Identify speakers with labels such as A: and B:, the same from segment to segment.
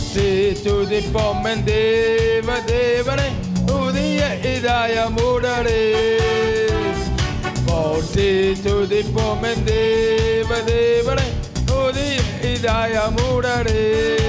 A: போற்றி துதிப்போம் என் தேவ தேவனை புதிய இதயமுடனே போற்றி துதிப்போம் என் தேவ தேவனை புதிய இதயமுடனே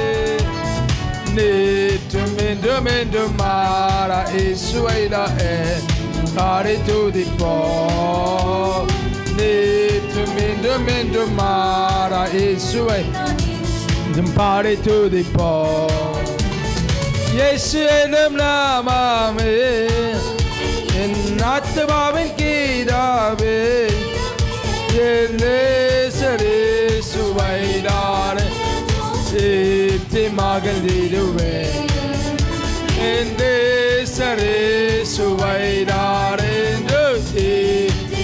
A: நேற்றும் என்றும் என்றும் மாறா இசுவைடா பாடி துதிப்போம் நேற்றும் என்றும் என்றும் மாறா இசுவை என்றும் பாடி துதிப்போம் இயேசு எனும் நாமாமே என் ஆத்மாவின் கீதாவே என் நேசரே சுவைதானே ஏற்றி மகிழ்ந்திடுவேன் என் தேசரே சுவைதாரென்று ஏற்றி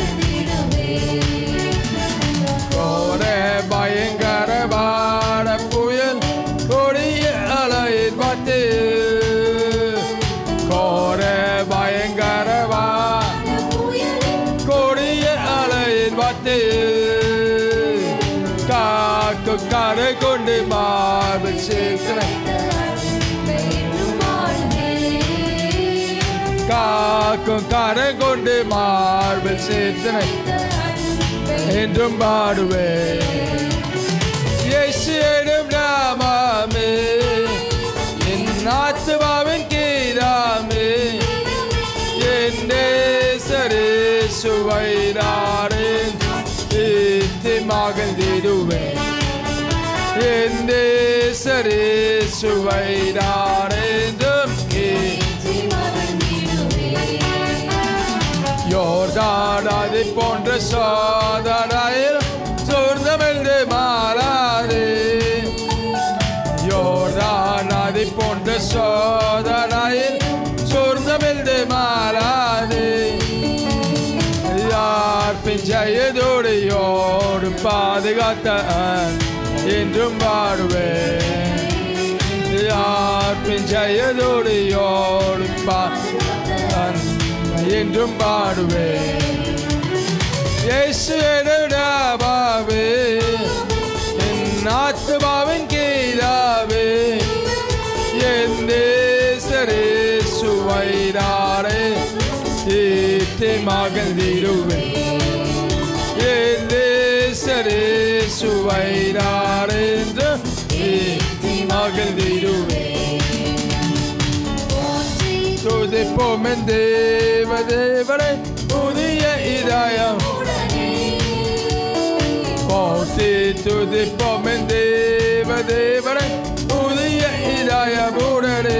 A: கோர பயங்கரமான புயல் கொடிய அலையில் பார்த்து கோர பயங்கரமா கொடிய அலையில் பார்த்து காக்கு கரை கொண்டு மார்பில் சேர்க்கிறேன் காக்கும் கரை கொண்டு மார்பில் சேர்த்தனை என்றும் பாடுவேன் இயேசு எனும் நாமாமே என் ஆத்மாவின் கீதாமே என் நேசரே சுவைதாரேன் ஏத்தி மகிழ்ந்திடுவேன் என் நேசரே சுவைதாரேந்தும் ஏத்தி யோர்தாடாதி போன்ற சோதனையில் சூர்ந்தமென்று மாறாதே யோர்தானாதி போன்ற சோதனையில் சூர்ந்தமென்று மாறாதே யார் பின் ஜெயதோடு யோடு பாதுகாத்த என்றும் பாடுவேன் யார் பின் ஜெயதோடு யோடு பாதுகாத்த என்றும் பாடுவேன் இயேசு நாமாவே என் ஆத்மாவின் கீதாவே என் தேசரே சுவைதாரே ஏற்றி மகிழ்ந்திடுவேன் என் தேசரே சுவைதாரே ஏற்றி மகிழ்ந்திடுவேன் துதிப்போம் என் தேவ தேவனை புதிய இதயம் போற்றி துதிப்போம் என் தேவ தேவனை புதிய இதயமுடனே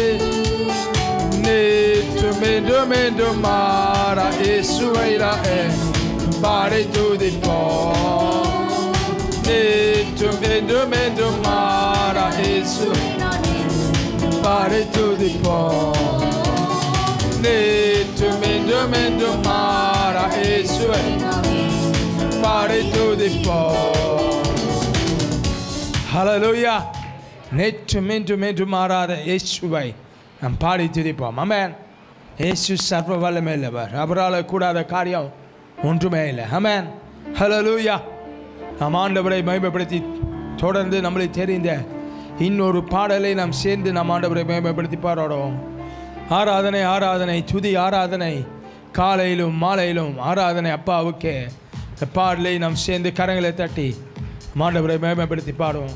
A: நேற்றும் என்றும் என்றும் மாறா இயேசுவைடா பாடி துதிப்போம் நேற்றும் என்றும் என்றும் மாறா இயேசு பாடி துதிப்போம் நேற்றும் என்றும் என்றும் மாறா இயேசுவை பாடி துதிப்போம் ஹalleluya நேற்றும் என்றும் என்றும் மாறாத இயேசுவை நாம் பாடி துதிப்போம் அமேன் இயேசு சர்வ வல்லமை இல்லவர் அவரால் கூடாத காரியம் ஒன்றுமே இல்லை அமேன் ஹalleluya நாம் ஆண்டவரை மகிமைப்படுத்தி தொடர்ந்து நம்மளை தெரிந்த இன்னொரு பாடலை நாம் சேர்ந்து நாம் ஆண்டவரை மகிமைப்படுத்தி பாராடுவோம் ஆராதனை ஆராதனை துதி ஆராதனை காலையிலும் மாலையிலும் ஆராதனை அப்பாவுக்கே இந்த பாடலை நாம் சேர்ந்து கரங்களை தட்டி ஆண்டவரை மேம்படுத்தி பாடுவோம்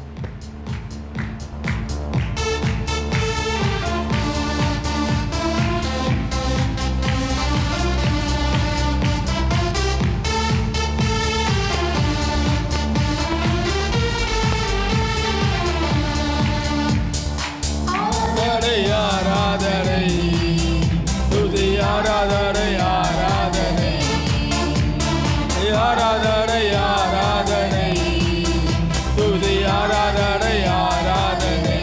A: ஆராதனை ஆராதனை துதி ஆராதனை ஆராதனை ஆராதனை ஆராதனை துதி ஆராதனை ஆராதனை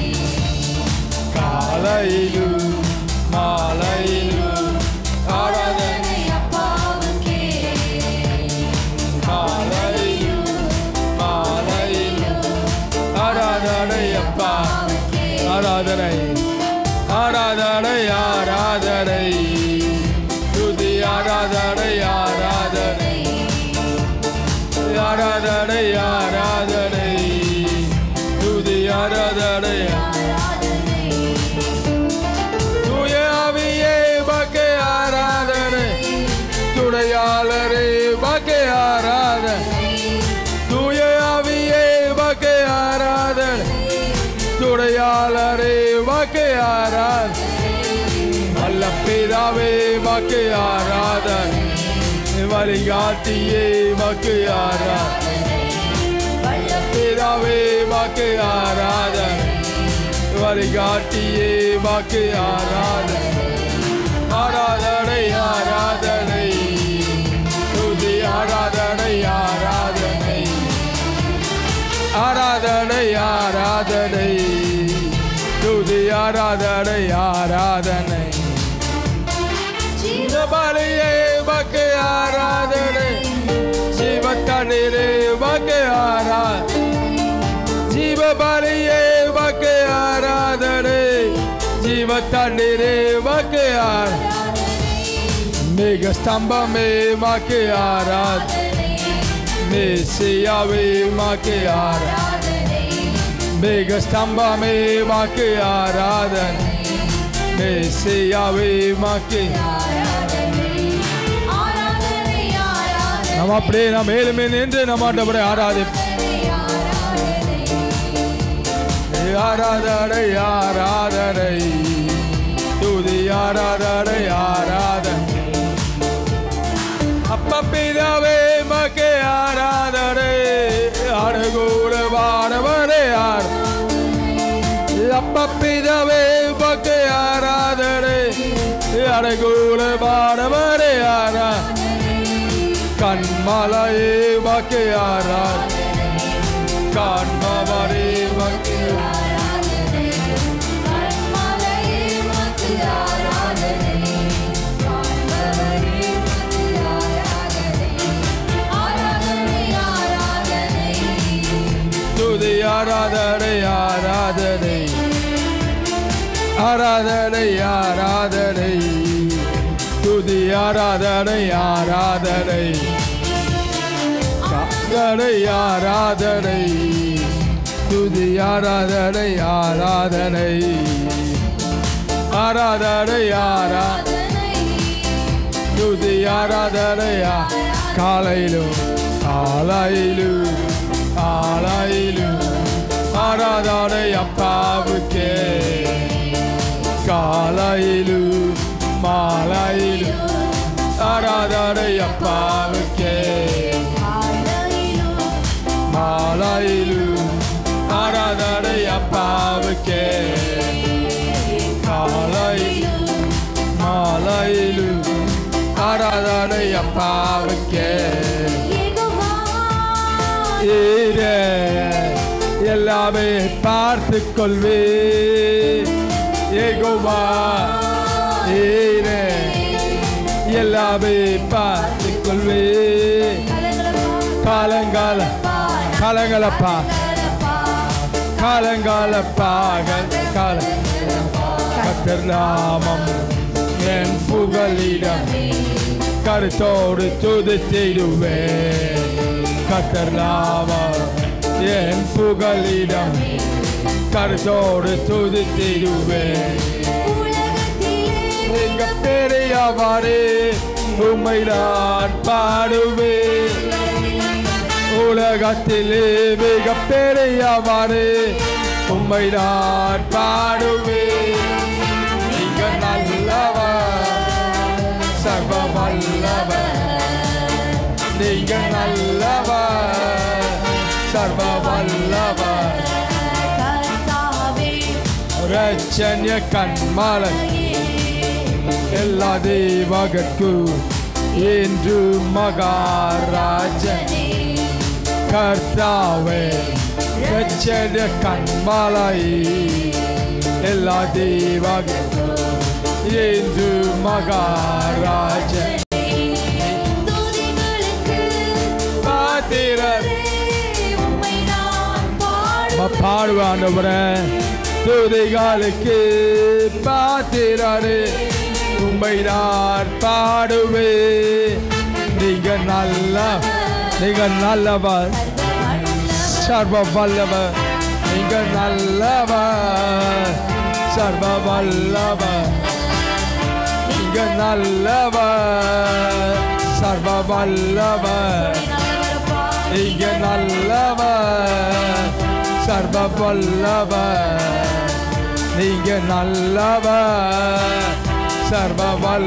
A: காலையிலும் மாலையிலும் ஆராதனை காலையிலும் மாலையிலும் ஆராதனை அப்பா ஆராதனை ஆராதனை ஆராதனை துதி ஆராதனை ஆராதனை ஆராதனை ஆராதனை துதி ஆராதனை தூய ஆவியே உமக்கு ஆராதனை துணையாளரே உமக்கு ஆராதனை தூய ஆவியே உமக்கு ஆராதனை துணையாளரே உமக்கு ஆராதனை நல்ல பிதாவே உமக்கு ஆராதனை வழிகாட்டியே உமக்கு ஆராதனை பிதாவே உமக்கு ஆராதனை வழிகாட்டியே உமக்கு ஆராதனை ஆராதனை ஆராதனை துதி ஆராதனை ஆராதனை ஆராதனை ஆராதனை துதி ஆராதனை ஆராதனை பலியே மக்கு ஆராதனை சிவத்தனிலே மக்கு ஆராதனை ஜீவ பலியே மக்கு ஆராதனை ஜீவ தண்ணீரே மக்கு ஆராதனை மேக ஸ்தம்பமே மக்கு ஆராதனை மேசியாவே மக்கு ஆராதனை மேக ஸ்தம்பமே மக்கு ஆராதனை மேசியாவே மக்கு நம்ம அப்படியே நாம் மேலுமே நின்று நம்ம ஆண்டவரை ஆராதி ஆராதனை ஆராதனை துதி ஆராதனை ஆராதனை அப்ப பிதாவே மக்கு ஆராதனை அணுகூட வானவரே ஆர் அப்ப பிதாவே மக்கு ஆராதனை அணுகூட வானவரே ஆரா கண்மலையே மக்கு ஆராதனை காண்பவரே மக்கு துதி ஆராதனை ஆராதனை ஆராதனை ஆராதனை துதி ஆராதனை ஆராதனை ஆராதனை ஆராதனை துதி ஆராதனை ஆராதனை ஆராதனை ஆரா துதி ஆராதனை ஆ- காலையிலும் காலையிலும் காலையிலும் ஆராதனை அப்பாவுக்கே காலையிலும் மாலையிலும் ஆராதனை அப்பாவுக்கே மாலையிலும் ஆராதனை அப்பாவுக்கே காலையிலும் மாலையிலும் ஆராதனை அப்பாவுக்கே ஈரே எல்லாமே பார்த்து கொள்வே ஏகோவா ஈரே எல்லாமே பார்த்து கொள்வே காலங்கால காலங்களப்பா காலங்காலப்பாக கால கத்தர் நாமம் என் புகலிடம் கருத்தோடு துதித்திடுவே கத்தர் நாமம் என் புகலிடம் கருத்தோடு துதித்திடுவே நீங்க பெரியவாரே உம்மை நான் பாடுவேன் உலகத்திலே மிக பெரியவாரே உம்மை நான் பாடுவேன் நீங்க நல்லவர் சர்வ வல்லவர் நீங்க நல்லவர் சர்வ வல்லவர் ரச்சன்ய கண்மலை எல்லா தேவகற்கு என்று மகாராஜன் கர்த்தாவே ரச்சன்ய கண்மலை எல்லா தேவகற்கு என்று மகாராஜன் பாத்திரர் பாடுவேன் ஆண்டவரே துதிகளுக்கு பாத்திரரே உம்மை நான் பாடுவே நீங்க நல்ல நீங்க நல்லவர் சர்வ வல்லவர் நீங்க நல்லவர் சர்வ வல்லவர் நீங்க நல்லவர் சர்வ வல்லவர் நீங்க நல்லவர் சர்வ வல்லவர் நீங்க நல்லவர் சர்வ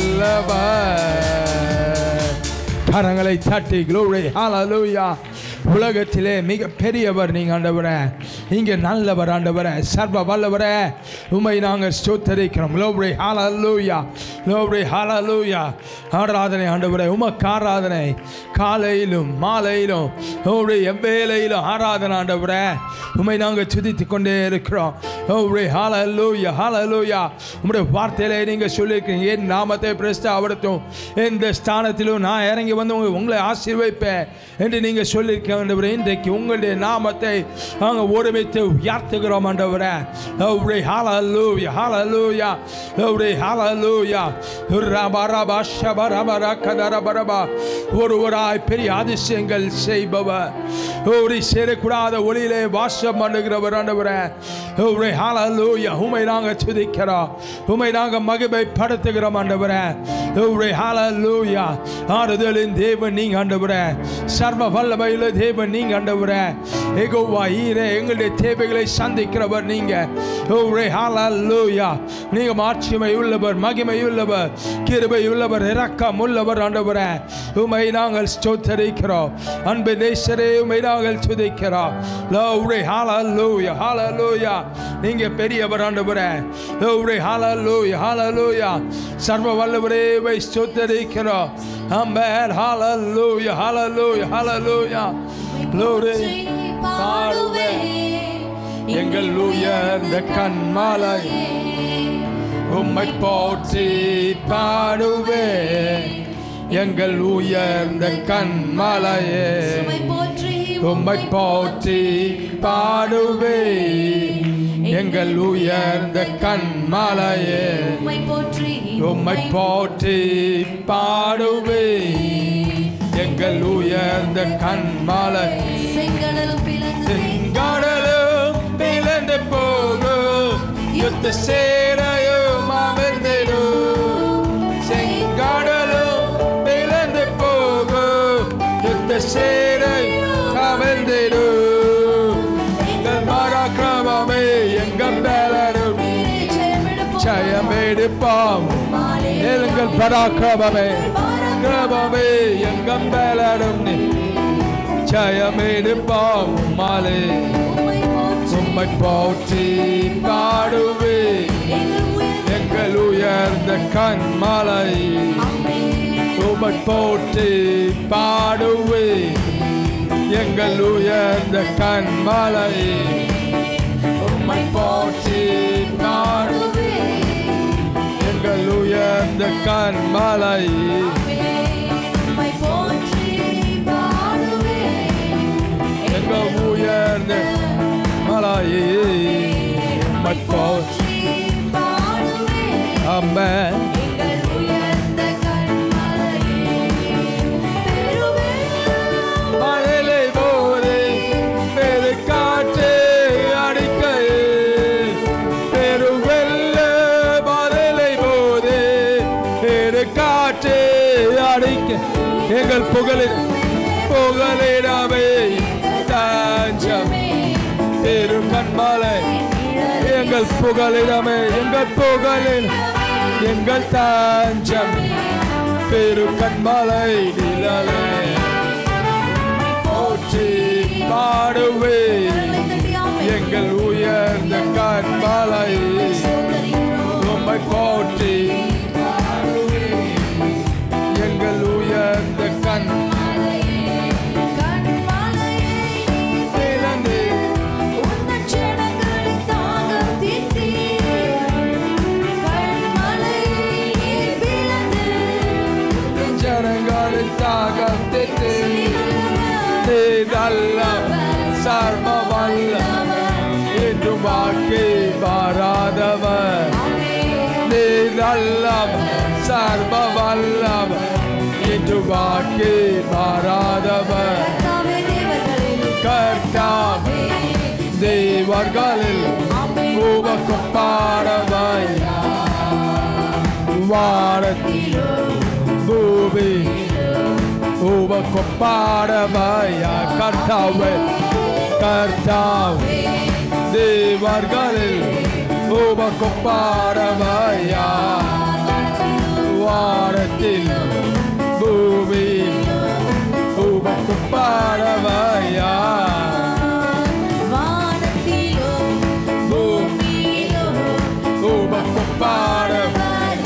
A: வல்லவர் கரங்களை தட்டி glory hallelujah உலகத்திலே மிக பெரியவர் நீங்க ஆண்டவரே இங்க நல்லவர் ஆண்டவரே சர்வ வல்லவரே உமை நாங்கள் ஸ்தோத்தரிக்கிறோம் glory hallelujah glory hallelujah ஆராதனை ஆண்டவரே உமக்கு ஆராதனை காலையிலும் மாலையிலும் glory எவ்வேளையிலும் ஆராதனை ஆண்டவரே உமை நாங்கள் துதித்து கொண்டே இருக்கிறோம் glory hallelujah hallelujah உம்முடைய வார்த்தையிலே நீங்க சொல்லியிருக்கீங்க என் நாமத்தை பிரஸ்தாபடுத்தும் எந்த ஸ்தானத்திலும் நான் இறங்கி வந்து உங்க- உங்களை ஆசீர்வைப்பேன் என்று நீங்க சொல்லியிருக்க ஆண்டவரே இன்றைக்கு உங்களுடைய நாமத்தை நாங்கள் ஒருமித்து உயர்த்துகிறோம் ஆண்டவரே glory hallelujah hallelujah glory hallelujah ரபரபா ஷபரபர கதரபரபா ஒருவராய் பெரிய அதிசயங்கள் செய்பவர் ஒரு சேரக்கூடாத ஒளியிலே வாசம் பண்ணுகிறவர் ஆண்டவரே glory hallelujah உமை நாங்கள் துதிக்கிறோம் உமை நாங்கள் மகிமைப்படுத்துகிறோம் ஆண்டவரே glory hallelujah ஆறுதலின் தேவன் நீங்க ஆண்டவரே சர்வ வல்லமையுள்ள தேவன் நீங்க ஆண்டவரே எகோவா ஈரே எங்களுடைய தேவைகளை சந்திக்கிறவர் நீங்க glory hallelujah நீங்க மாட்சிமை உள்ளவர் மகிமை உள்ளவர் கிருபை உள்ளவர் இரக்கம் உள்ளவர் ஆண்டவரே உமை நாங்கள் ஸ்தோத்தரிக்கிறோம் அன்பு நேசரே உமை நாங்கள் துதிக்கிறோம் glory hallelujah hallelujah நீங்க பெரியவர் ஆண்டவரே glory hallelujah hallelujah சர்வ வல்லவரே உமை ஸ்தோத்தரிக்கிறோம் ஆமென் hallelujah hallelujah hallelujah glory பாடுவேன் எங்கள் உயர்ந்த கண்மாலை உம்மை போற்றி பாடுவே எங்கள் உயர்ந்த கண்மலையே உம்மை போற்றி பாடுவே எங்கள் உயர்ந்த கண்மலையே உம்மை போற்றி பாடுவே எங்கள் உயர்ந்த கண்மலை
B: செங்கடலும் பிளந்து
A: செங்கடலும் பிளந்து போகும் யுத்த சேரையும் அமர்ந்திடும் செங்கடலும் பிளந்து போகும் யுத்த சேரை அமர்ந்திடும் எங்கள் பராக்கிரமமே எங்கள் பலரும் ஜெயம் எடுப்போம் எங்கள் பராக்கிரமமே கிரமமே எங்கள் பலரும் ஜெயம் எடுப்போம் மாலே உம்மை போற்றி பாடுவே எங்கள் உயர்ந்த கண்மலை உம்மை போற்றி பாடுவே எங்கள் உயர்ந்த கண்மலை உம்மை போற்றி பாடுவே எங்கள் உயர்ந்த கண்மலை எங்கள் உயர்ந்த மலையே உம்மை போற்றி அம்மன் மழலை போதே பெரு காற்றே அடிக்கையே பெருவெல்ல மழலை போதே பெரு காற்றே அடிக்க எங்கள் புகழில் புகழிடமே தாஞ்சம் பெரும் கண்மாலை எங்கள் புகழிடமே எங்கள் புகழில் எங்கள் தாஞ்சம் பெரு கண்மலை நிழலே போற்றி பாடுவே எங்கள் உயர்ந்த கண்மலை உம்மை போற்றி எங்கள் உயர்ந்த கண் திறந்து ஜனங்களின் தாகம் திட்டு நீ நல்லம் சர்ம வல்லம் என்று வாக்கி மாறாதவர் நீ நல்லம் சர்ம வல்லம் என்று வாக்கி மாறாதவர் கர்த்தாம் தேவ தேவர்களில் உமக்கு பாடவையா வாரத்தில் பூமி உமக்கு பாடவையா கர்த்தாவே கர்த்தாவே தேவர்களில் உமக்கு பாடவையா வாரத்தில் பூமியில் உமக்கு பாடவையா
B: வானத்திலோ பூமியிலோ
A: உமக்கு பாடவையா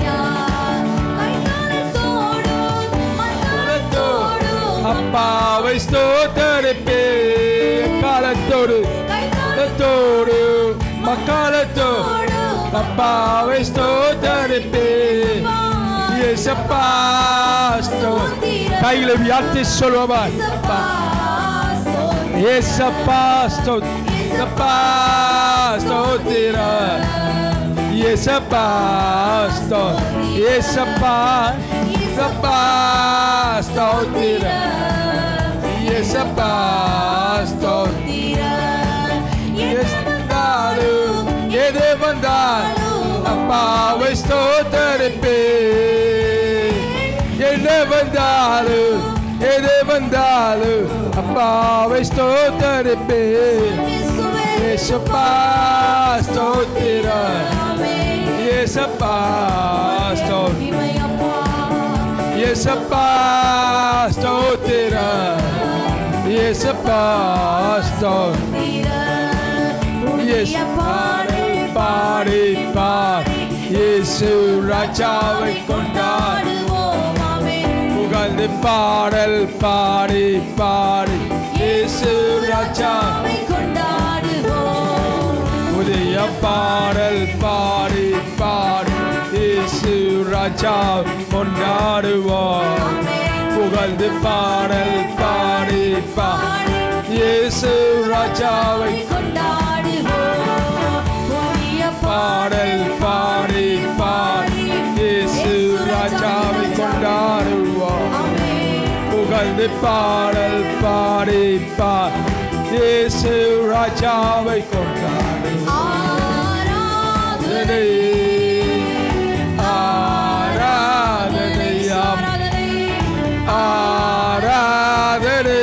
A: அப்பாவை ஸ்தோத்தரிப்பே காலத்தோடு காலத்தோடு மக்காலத்தோடு அப்பாவை ஸ்தோத்தரிப்பே இயேசப்பா ஸ்தோத்திரம் கைகளை உயர்த்தி சொல்லுவா இயேசப்பா ஸ்தோத்திரப்பா ஸ்தோத்திர இயேசப்பா ஸ்தோ இயேசப்பா இயேசப்பா ஸ்தோத்திர இயேசப்பா ஸ்தோத்திர வந்தாலும் எது வந்தாலும் அப்பாவை ஸ்தோத்தரிப்பே என்ன வந்தாலும் எது வந்தாலும் அப்பாவை ஸ்தோத்தரிப்பே இயேசப்பா ஸ்தோத்திர இயேசப்பா ஸ்தோத்திர இயேசப்பா ஸ்தோத்திர இயேசப்பா ஸ்தோத்திர இயேசு பாடி பாடி பாடி இயேசு ராஜாவை கொண்டாடு புகழ்ந்து பாடல் பாடி பாடி இயேசு ராஜா புதிய பாடல் பாடி பாடி இயேசு ராஜா கொண்டாடுவோம் புகழ்ந்து பாடல் பாடி பாடி இயேசு ராஜாவை பாடல் பாடி பாடி இயேசு ராஜாவை கொண்டாடுவோம் புகழ்ந்து பாடல் பாடி பாடி இயேசு ராஜாவை கொண்டாடுவோம் ஆராதனை ஆராதனையாம் ஆராதனை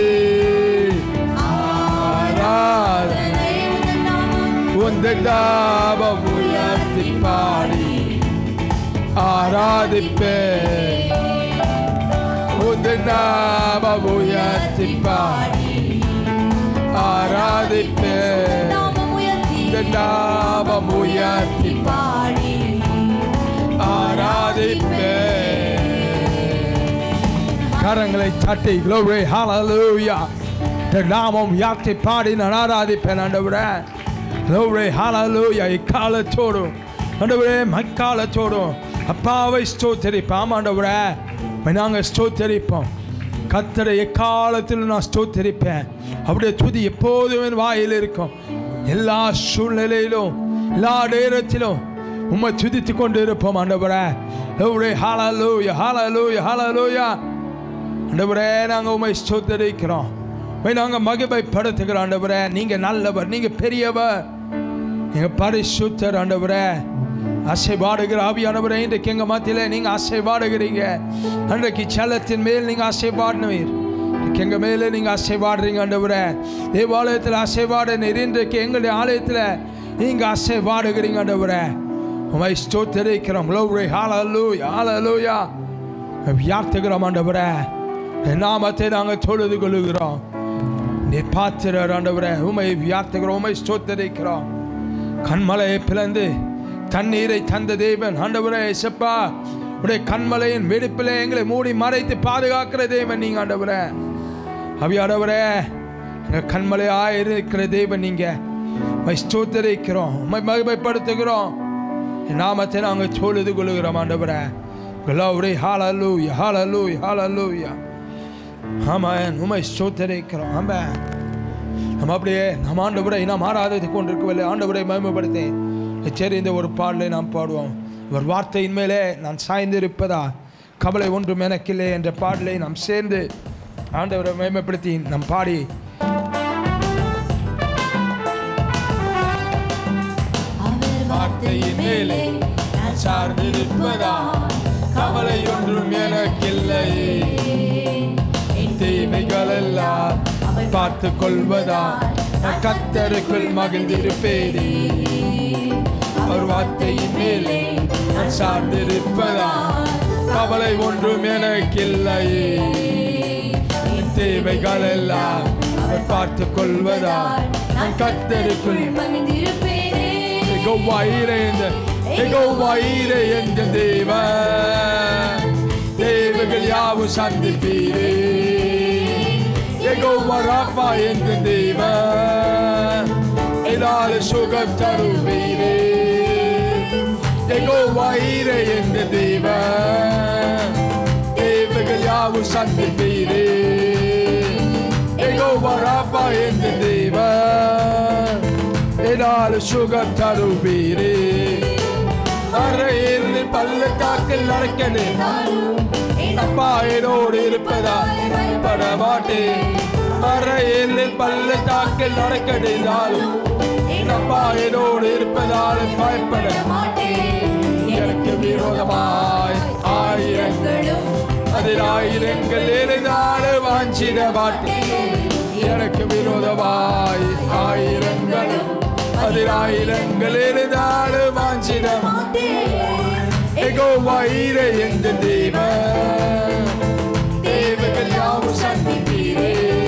A: ஆராதனை உந்த தாபம் உயர்த்தி பாடி ஆராதிப்பே உந்த நாமம் உயர்த்தி பாடி ஆராதிப்பே உந்த நாமம் உயர்த்தி ஆராதிப்பே கரங்களை தட்டி glory hallelujah இந்த நாமம் யாக்கை பாடி நான் ஆராதிப்பேன் ஆண்டவரே glory hallelujah இக்காலத்தோடும் ஆண்டவரே மக்காலத்தோடும் அப்பாவை ஸ்தோத்தரிப்போம் ஆண்டவரே நாங்கள் ஸ்தோத்தரிப்போம் கத்தரை எக்காலத்திலும் நான் ஸ்தோத்தரிப்பேன் அப்படியே துதி எப்போதும் என் வாயில் இருக்கும் எல்லா சூழ்நிலையிலும் எல்லா நேரத்திலும் உம்மை துதித்து கொண்டு இருப்போம் ஆண்டவரே glory hallelujah hallelujah hallelujah ஆண்டவரே நாங்கள் உண்மை ஸ்தோத்தரிக்கிறோம் உம்மை நாங்கள் மகிமைப்படுத்துகிறோம் ஆண்டவரே நீங்கள் நல்லவர் நீங்கள் பெரியவர் நீங்கள் பரிசுத்தர் ஆண்டவரே அசைபாடுகிற ஆவியானவரே இன்றைக்கு எங்கள் மத்தியில் நீங்கள் அசைபாடுகிறீங்க அன்றைக்கு செல்லத்தின் மேல் நீங்கள் அசைபாடினீர் இன்றைக்கு எங்கள் மேலே நீங்கள் அசைபாடுறீங்க ஆண்டவரே தேவாலயத்தில் அசைபாட நீர் இன்றைக்கு எங்களுடைய ஆலயத்தில் நீங்கள் அசைபாடுகிறீங்க ஆண்டவரே உமை ஸ்தோத்தரிக்கிறோம் லோவ்ரே ஹாலலூயா ஹாலலூயா வியார்த்துகிறோம் ஆண்டவரே என் நாமத்தை நாங்கள் தொழுது கொள்ளுகிறோம் நீ பாத்திரர் ஆண்டவரே உமை வியார்த்துகிறோம் உமை ஸ்தோத்தரிக்கிறோம் கண்மலையை பிளந்து தண்ணீரை தந்த தேவன் ஆண்டவரே செப்பா உடைய கண்மலையின் வெடிப்பில் எங்களை மூடி மறைத்து பாதுகாக்கிற தேவன் நீங்க ஆண்டவரே அவியாடவரே எங்கள் கண்மலையாக இருக்கிற தேவன் நீங்க உமை ஸ்தோத்தரிக்கிறோம் உமை மகிமைப்படுத்துகிறோம் என் நாமத்தை நாங்கள் தொழுது கொள்ளுகிறோம் ஆண்டவரே glory hallelujah hallelujah hallelujah ஆமாம் உமை ஸ்தோத்தரிக்கிறோம் ஆமாம் நம்ம அப்படியே நம்ம ஆண்டவரை நாம் ஆராதித்து கொண்டிருக்கவில்லை ஆண்டவரை மகிமைப்படுத்தேன் சரி இந்த ஒரு பாடலை நாம் பாடுவோம் ஒரு வார்த்தையின் மேலே நான் சாய்ந்திருப்பதா கவலை ஒன்றும் எனக்கில்லை என்ற பாடலை நாம் சேர்ந்து ஆண்டவரை மகிமைப்படுத்தி நாம் பாடி வார்த்தையின் மேலே நான் சார்ந்திருப்பதா கவலை ஒன்றும் எனக்கில்லை என் தேவைகள் எல்லாம் அவர் பார்த்து கொள்வதா நான் கத்தருக்குள் மகிழ்ந்திருப்பேனே அவர் வார்த்தையின் மேலே நான் சார்ந்திருப்பதா கவலை ஒன்றும் எனக்கில்லை என் தேவைகள் எல்லாம் அவர் பார்த்து கொள்வதா நான் கத்தருக்குள்
B: மகிழ்ந்திருப்பேனே
A: எகோவாயிரே என்ற எகோவாயிரே என்ற தேவன் தேவைகள் யாவும் சந்திப்பீரே எகோவா ராப்பா என்ற தேவன் எதால சுகம் தருவீரே எகோவாயிரே என்ற தேவன் தேவைகள் யாவும் சந்திப்பீரே எகோவா ராப்பா என்ற தேவன் என்னால் சுகம் தருவீரே அறையில் பள்ளத்தாக்கில் நடக்கனே அப்பா என்னோடு இருப்பதா பட மாட்டேன் அறையில் பள்ளத்தாக்கில் நடக்கடினாலும் அப்பா என்னோடு இருப்பதால் பயப்பட எனக்கு விரோதமாய் ஆயிரங்களும் அதில் ஆயிரங்கள் எழுதாலும் வாஞ்சிட மாட்டேன் எனக்கு விரோதமாய் ஆயிரங்களும் அதில் ஆயிரங்கள் எழுதாலும் வாஞ்சிட எகோ வயிற எந்த தேவ தேவர்கள் யாவும் சந்திப்பீரே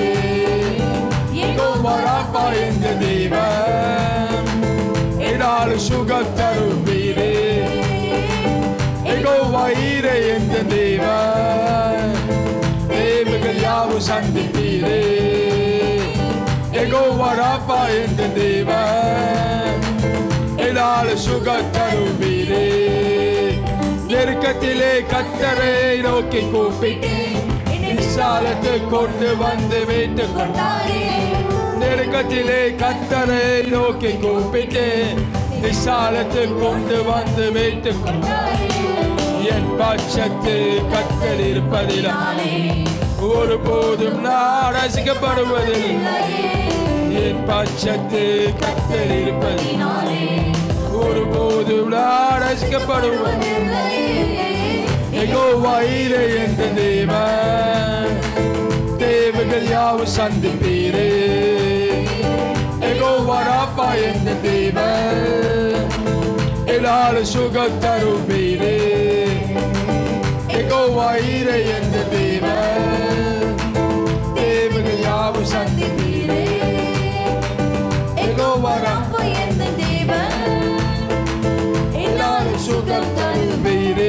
A: எகோ வராப்பா எந்த தேவ எடாலும் சுகம் தருவீரே எகோ வயிற எந்த தேவ தேவர்கள் யாவும் சந்திப்பீரே எகோ வராப்பா எந்த தேவ எடால் சுகம் தருவீரே நெருக்கத்திலே கத்தரை நோக்கி கூப்பிட்டு விசாலத்தை கொண்டு வந்து வீட்டு கொண்டாரே நெருக்கத்திலே கத்தரை நோக்கி கூப்பிட்டு விசாலத்தை கொண்டு வந்து வீட்டு கொண்டாரே என் பட்சத்து கத்தர் இருப்பதினாலே ஒருபோதும் நான் ரசிக்கப்படுவதில்லை என் பட்சத்து கத்தர் இருப்பதினாலே ஒருபோதும் நான் ரசிக்கப்படுவதில்லை எகோ வயிறு என்ற தேவன் தேவர்கள் யாவும் சந்திப்பீரே எகோ வராப்பா என்ற தேவன் எல்லாரும் சுகம் தருவீரே எகோ வயிறு என்ற தேவன் தேவர்கள் யாவும் சந்திப்பீரே எகோ வரா எல்லாரும் சுகம் தருவீரே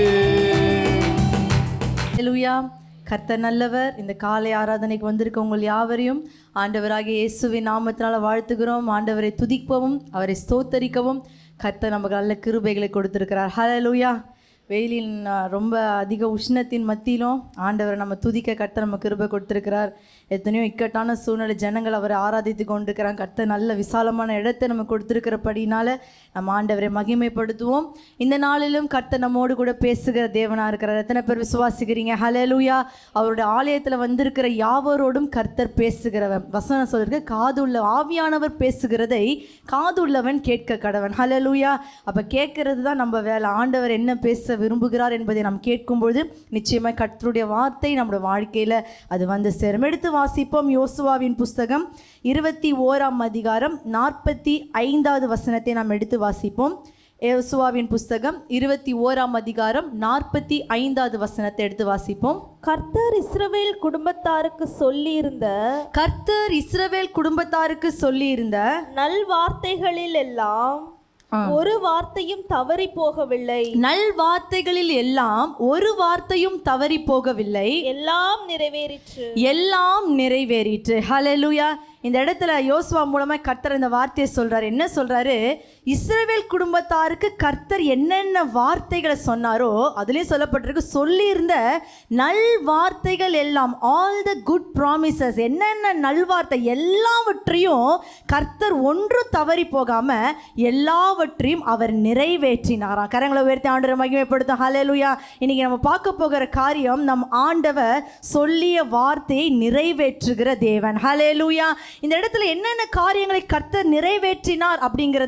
C: ஹalleluya கர்த்தர் நல்லவர் இந்த காலை ஆராதனைக்கு வந்திருக்க உங்கள் யாவரையும் ஆண்டவராகிய இயேசுவின் நாமத்தினால வாழ்த்துகிறோம் ஆண்டவரை துதிக்கவும் அவரை ஸ்தோத்தரிக்கவும் கர்த்தர் நமக்கு நல்ல கிருபைகளை கொடுத்திருக்கிறார் ஹalleluya வெயிலின் ஆ, ரொம்ப அதிக உஷ்ணத்தின் மத்தியிலும் ஆண்டவரை நம்ம துதிக்க கர்த்தர் நம்ம கிருபை கொடுத்திருக்கிறார் எத்தனையோ இக்கட்டான சூழ்நிலை ஜனங்கள் அவரை ஆராதித்து கொண்டிருக்கிறாங்க கர்த்தர் நல்ல விசாலமான இடத்தை நம்ம கொடுத்திருக்கிறபடினால நம்ம ஆண்டவரை மகிமைப்படுத்துவோம் இந்த நாளிலும் கர்த்தர் நம்மோடு கூட பேசுகிற தேவனா இருக்கிறார் எத்தனை பேர் விசுவாசிக்கிறீங்க ஹalleluya அவருடைய ஆலயத்தில் வந்திருக்கிற யாவரோடும் கர்த்தர் பேசுகிறவன் வசனம் சொல்லிருக்கு காதுள்ள ஆவியானவர் பேசுகிறதை காதுள்ளவன் கேட்க கடவன் ஹalleluya அப்போ கேட்கறது தான் நம்ம வேலை ஆண்டவர் என்ன பேச விரும்புகிறார் என்பதை நாம் கேட்கும்பொழுது நிச்சயமாக கர்த்தருடைய வார்த்தை நம்முடைய வாழ்க்கையில் அது வந்து சேரும் எடுத்து வாசிப்போம் யோசுவாவின் புஸ்தகம் இருபத்தி ஓராம் அதிகாரம் நாற்பத்தி ஐந்தாவது வசனத்தை நாம் எடுத்து வாசிப்போம் யோசுவாவின் புஸ்தகம் இருபத்தி ஓராம் அதிகாரம் நாற்பத்தி ஐந்தாவது வசனத்தை எடுத்து வாசிப்போம்
D: கர்த்தர் இஸ்ரவேல் குடும்பத்தாருக்கு சொல்லியிருந்த
C: கர்த்தர் இஸ்ரவேல் குடும்பத்தாருக்கு சொல்லியிருந்த
D: நல் வார்த்தைகளில் எல்லாம் ஒரு வார்த்தையும் தவறி போகவில்லை
C: நல் வார்த்தைகளில் எல்லாம் ஒரு வார்த்தையும் தவறி போகவில்லை
D: எல்லாம் நிறைவேறிற்று
C: எல்லாம் நிறைவேறிற்று ஹalleluya இந்த இடத்துல யோசுவா மூலமாக கர்த்தர் இந்த வார்த்தையை சொல்றாரு என்ன சொல்றாரு இஸ்ரவேல் குடும்பத்தாருக்கு கர்த்தர் என்னென்ன வார்த்தைகளை சொன்னாரோ அதுலேயும் சொல்லப்பட்டிருக்கு சொல்லியிருந்த நல் வார்த்தைகள் எல்லாம் ஆல் த குட் ப்ராமிசஸ் என்னென்ன நல்வார்த்தை எல்லாவற்றையும் கர்த்தர் ஒன்று தவறி போகாம எல்லாவற்றையும் அவர் நிறைவேற்றினாராம் கரங்களை உயர்த்தி ஆண்டவரை மகிமைப்படுத்தும் ஹalleluya இன்னைக்கு நம்ம பார்க்க போகிற காரியம் நம் ஆண்டவர் சொல்லிய வார்த்தையை நிறைவேற்றுகிற தேவன் ஹalleluya இந்த இடத்துல என்னென்ன காரியங்களை கர்த்தர் நிறைவேற்றினார் அப்படிங்கிறத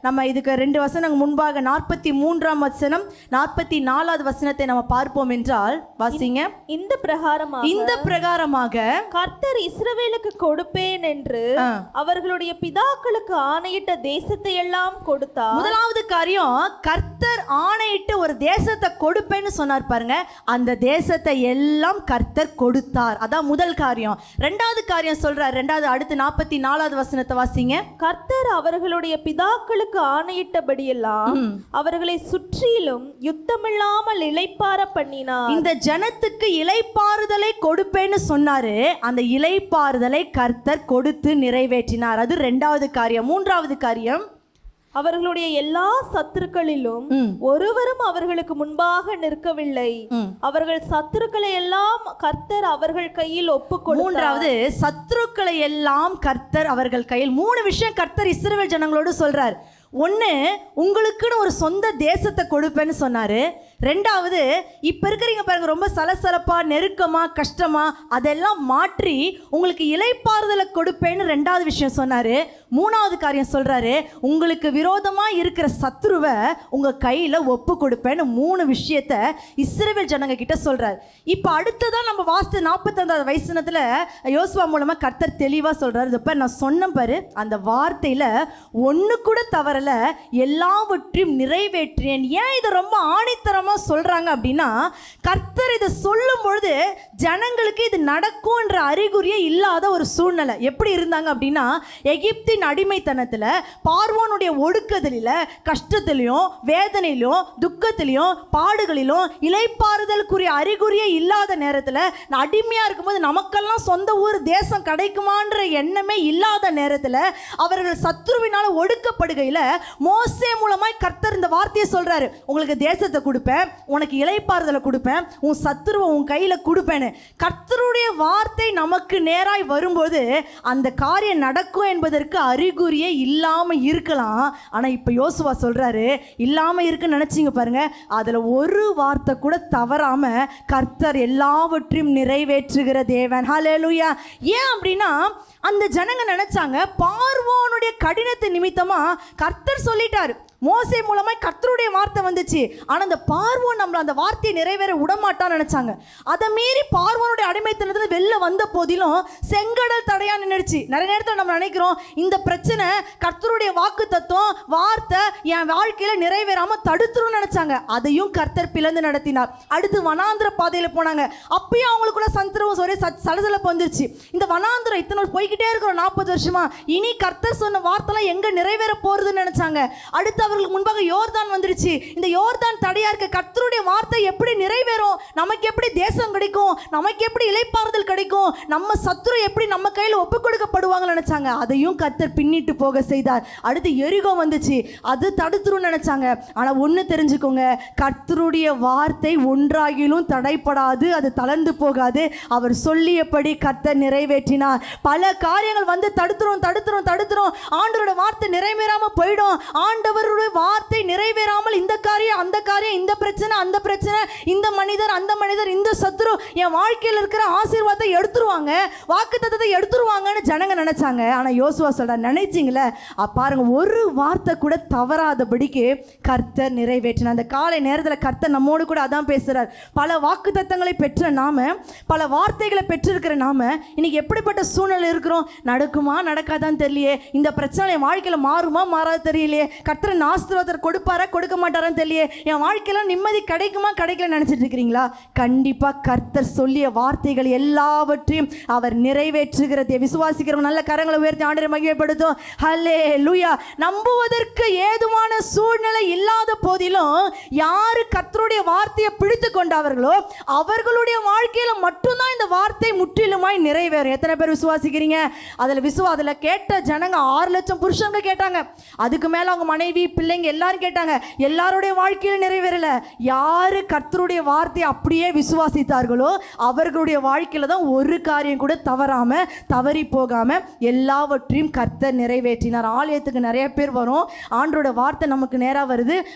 C: நம்ம இதுக்கு ரெண்டு வசனம் முன்பாக நாற்பத்தி மூன்றாம் வசனம் நாற்பத்தி நாலாவது வசனத்தை நம்ம பார்ப்போம் என்றால் வாசிங்க
D: இந்த பிரகாரமாக
C: இந்த பிரகாரமாக
D: கர்த்தர் இஸ்ரவேலுக்கு கொடுப்பேன் என்று
C: ஆ.
D: அவர்களுடைய பிதாக்களுக்கு ஆணையிட்ட தேசத்தை எல்லாம் கொடுத்தார்
C: முதலாவது காரியம் கர்த்தர் ஆணையிட்டு ஒரு தேசத்தை கொடுப்பேன்னு சொன்னார் பாருங்க அந்த தேசத்தை எல்லாம் கர்த்தர் கொடுத்தார் அதான் முதல் காரியம் ரெண்டாவது காரியம் சொல்றார் ரெண்டாவது அடுத்து நாற்பத்தி நாலாவது வசனத்தை வாசிங்க
D: கர்த்தர் அவர்களுடைய பிதாக்களுக்கு ஆணையிட்டபடியெல்லாம் அவர்களை சுற்றிலும் யுத்தமில்லாமல் இளைப்பார பண்ணினார்
C: இந்த ஜனத்துக்கு இலைப்பாறுதலை கொடுப்பேன்னு சொன்னாரு அந்த இலைப்பாறுதலை கர்த்தர் கொடுத்து நிறைவேற்றினார் அது ரெண்டாவது காரியம் மூன்றாவது காரியம்
D: அவர்களுடைய எல்லா சத்துருக்களிலும்
C: ம்.
D: ஒருவரும் அவர்களுக்கு முன்பாக நிற்கவில்லை
C: ம்.
D: அவர்கள் சத்துருக்களை எல்லாம் கர்த்தர் அவர்கள் கையில் ஒப்பு
C: மூன்றாவது சத்ருக்களை எல்லாம் கர்த்தர் அவர்கள் கையில் மூணு விஷயம் கர்த்தர் இஸ்ரவேல் ஜனங்களோடு சொல்றார் ஒன்று உங்களுக்குன்னு ஒரு சொந்த தேசத்தை கொடுப்பேன்னு சொன்னார் ரெண்டாவது இப்போ இருக்கிறீங்க பாருங்க ரொம்ப சலசலப்பா நெருக்கமா கஷ்டமா அதெல்லாம் மாற்றி உங்களுக்கு இலைப்பாறுதலை கொடுப்பேன்னு ரெண்டாவது விஷயம் சொன்னார் மூணாவது காரியம் சொல்றாரு உங்களுக்கு விரோதமாக இருக்கிற சத்ருவை உங்கள் கையில் ஒப்பு கொடுப்பேன்னு மூணு விஷயத்த இஸ்ரவேல் ஜனங்க கிட்ட சொல்றார் இப்போ அடுத்ததான் நம்ம வாஸ்து நாற்பத்தஞ்சாவது வயசுனத்தில் யோசுவா மூலமாக கர்த்தர் தெளிவாக சொல்றாரு இப்போ நான் சொன்னேன் பாரு அந்த வார்த்தையில் ஒன்று கூட தவறல எல்லாவற்றையும் நிறைவேற்றினேன் ஏன் இதை ரொம்ப ஆணித்தரமாக சொல்கிறாங்க அப்படின்னா கர்த்தர் இதை சொல்லும் பொழுது ஜனங்களுக்கு இது நடக்கும்ன்ற அறிகுறியே இல்லாத ஒரு சூழ்நிலை எப்படி இருந்தாங்க அப்படின்னா எகிப்தின் அடிமைத்தனத்தில் பார்வோனுடைய ஒடுக்குதலில் கஷ்டத்திலையும் வேதனையிலும் துக்கத்திலையும் பாடுகளிலும் இலைப்பாறுதலுக்குரிய அறிகுறியே இல்லாத நேரத்தில் நான் அடிமையாக இருக்கும்போது நமக்கெல்லாம் சொந்த ஊர் தேசம் கிடைக்குமான்ற எண்ணமே இல்லாத நேரத்தில் அவர்கள் சத்ருவினால் ஒடுக்கப்படுகையில் மோசே மூலமாய் கர்த்தர் இந்த வார்த்தையை சொல்கிறாரு உங்களுக்கு தேசத்தை கொடுப்பேன் உனக்கு இலைப்பாறுதலை கொடுப்பேன் உன் சத்துருவை உன் கையில் கொடுப்பேன்னு கர்த்தருடைய வார்த்தை நமக்கு நேராய் வரும்போது அந்த காரியம் நடக்கும் என்பதற்கு அறிகுறியே இல்லாமல் இருக்கலாம் ஆனால் இப்போ யோசுவா சொல்கிறாரு இல்லாமல் இருக்குன்னு நினச்சிங்க பாருங்க அதில் ஒரு வார்த்தை கூட தவறாமல் கர்த்தர் எல்லாவற்றையும் நிறைவேற்றுகிற தேவன் ஹalleluya ஏன் அப்படின்னா அந்த ஜனங்க நினைச்சாங்க பார்வோனுடைய கடினத்தை நிமித்தமா கர்த்தர் சொல்லிட்டாரு மோசே மூலமாய் கர்த்தருடைய வார்த்தை வந்துச்சு ஆனால் அந்த பார்வோன் நம்மள அந்த வார்த்தையை நிறைவேற விடமாட்டான்னு நினைச்சாங்க அதை மீறி பார்வோனுடைய அடிமைத்தனத்துல வெளில வந்த போதிலும் செங்கடல் தடையா நின்றுச்சு நிறைய நேரத்தில் நம்ம நினைக்கிறோம் இந்த பிரச்சனை கர்த்தருடைய வாக்கு தத்துவம் வார்த்தை என் வாழ்க்கையில நிறைவேறாம தடுத்துரும்னு நினைச்சாங்க அதையும் கர்த்தர் பிளந்து நடத்தினார் அடுத்து வனாந்திர பாதையில போனாங்க அப்பயும் அவங்களுக்குள்ள சந்திரவும் ஒரே ச- சலசலப்பு வந்துருச்சு இந்த வனாந்திரம் இத்தனை போய்கிட்டே இருக்கிறோம் நாற்பது வருஷமா இனி கர்த்தர் சொன்ன வார்த்தைலாம் எங்க நிறைவேற போறதுன்னு நினைச்சாங்க அடுத்து அவர்களுக்கு முன்பாக யோர்தான் வந்துருச்சு இந்த யோர்தான் தடையா இருக்க கர்த்தருடைய வார்த்தை எப்படி நிறைவேறும் நமக்கு எப்படி தேசம் கிடைக்கும் நமக்கு எப்படி இலைப்பாறுதல் கிடைக்கும் நம்ம சத்துரு எப்படி நம்ம கையில் ஒப்பு கொடுக்கப்படுவாங்கன்னு நினைச்சாங்க அதையும் கர்த்தர் பின்னிட்டு போக செய்தார் அடுத்து எரிகோ வந்துச்சு அது தடுத்துருன்னு நினைச்சாங்க ஆனா ஒண்ணு தெரிஞ்சுக்கோங்க கர்த்தருடைய வார்த்தை ஒன்றாகிலும் தடைப்படாது அது தளர்ந்து போகாது அவர் சொல்லியபடி கர்த்தர் நிறைவேற்றினார் பல காரியங்கள் வந்து தடுத்துரும் தடுத்துரும் தடுத்துரும் ஆண்டவரோட வார்த்தை நிறைவேறாம போயிடும் ஆண்டவருடைய வார்த்தை நிறைவேறாமல் இந்த காரியம் அந்த காரியம் இந்த பிரச்சனை அந்த பிரச்சனை இந்த மனிதர் அந்த மனிதர் இந்த சத்துரு என் வாழ்க்கையில் இருக்கிற ஆசீர்வாதத்தை எடுத்துருவாங்க வாக்கு தத்தத்தை எடுத்துருவாங்கன்னு ஜனங்க நினைச்சாங்க ஆனா யோசுவா சொல்ற நினைச்சிங்களே அ, பாருங்க ஒரு வார்த்தை கூட தவறாதபடிக்கு கர்த்தர் நிறைவேற்றினார் அந்த காலை நேரத்தில் கர்த்தர் நம்மோடு கூட அதான் பேசுறார் பல வாக்கு தத்தங்களை பெற்ற நாம பல வார்த்தைகளை பெற்றிருக்கிற நாம இன்னைக்கு எப்படிப்பட்ட சூழ்நிலை இருக்கிறோம் நடக்குமா நடக்காதான்னு தெரியலையே இந்த பிரச்சனை என் வாழ்க்கையில மாறுமா மாறாது தெரியலையே கர்த்தர் ஆசீர்வாதம் கொடுப்பாரா கொடுக்க மாட்டாரான்னு தெரியலையே என் வாழ்க்கையில நிம்மதி கிடைக்குமா கிடைக்கல நினைச்சிட்டு இருக்கிறீங்களா கண்டிப்பா கர்த்தர் சொல்லிய வார்த்தைகள் எல்லாவற்றையும் அவர் நிறைவேற்றுகிறதை விசுவாசிக்கிறவங்க நல்ல கரங்களை உயர்த்தி ஆண்டரை மகிழ்ப்படுத்தும் ஹல்லே லூயா நம்புவதற்கு ஏதுவான சூழ்நிலை இல்லாத போதிலும் யாரு கர்த்தருடைய வார்த்தையை பிடித்து கொண்டார்களோ அவர்களுடைய வாழ்க்கையில மட்டும்தான் இந்த வார்த்தை முற்றிலுமாய் நிறைவேறும் எத்தனை பேர் விசுவாசிக்கிறீங்க அதில் விசுவா அதில் கேட்ட ஜனங்க ஆறு லட்சம் புருஷங்க கேட்டாங்க அதுக்கு மேலே அவங்க மனைவி பிள்ளைங்க எல்லாரும் கேட்டாங்க எல்லாருடைய வாழ்க்கையில நிறைவேறல யாரு கர்த்தருடைய வார்த்தையை அப்படியே விசுவாசித்தார்களோ அவர்களுடைய வாழ்க்கையில தான் ஒரு காரியம் கூட தவறாம தவறி போகாம எல்லாவற்றையும் கர்த்தர் நிறைவேற்றினார் ஆலயத்துக்கு நிறைய பேர் வரும் ஆண்டோட வார்த்தை நமக்கு நேராக வருது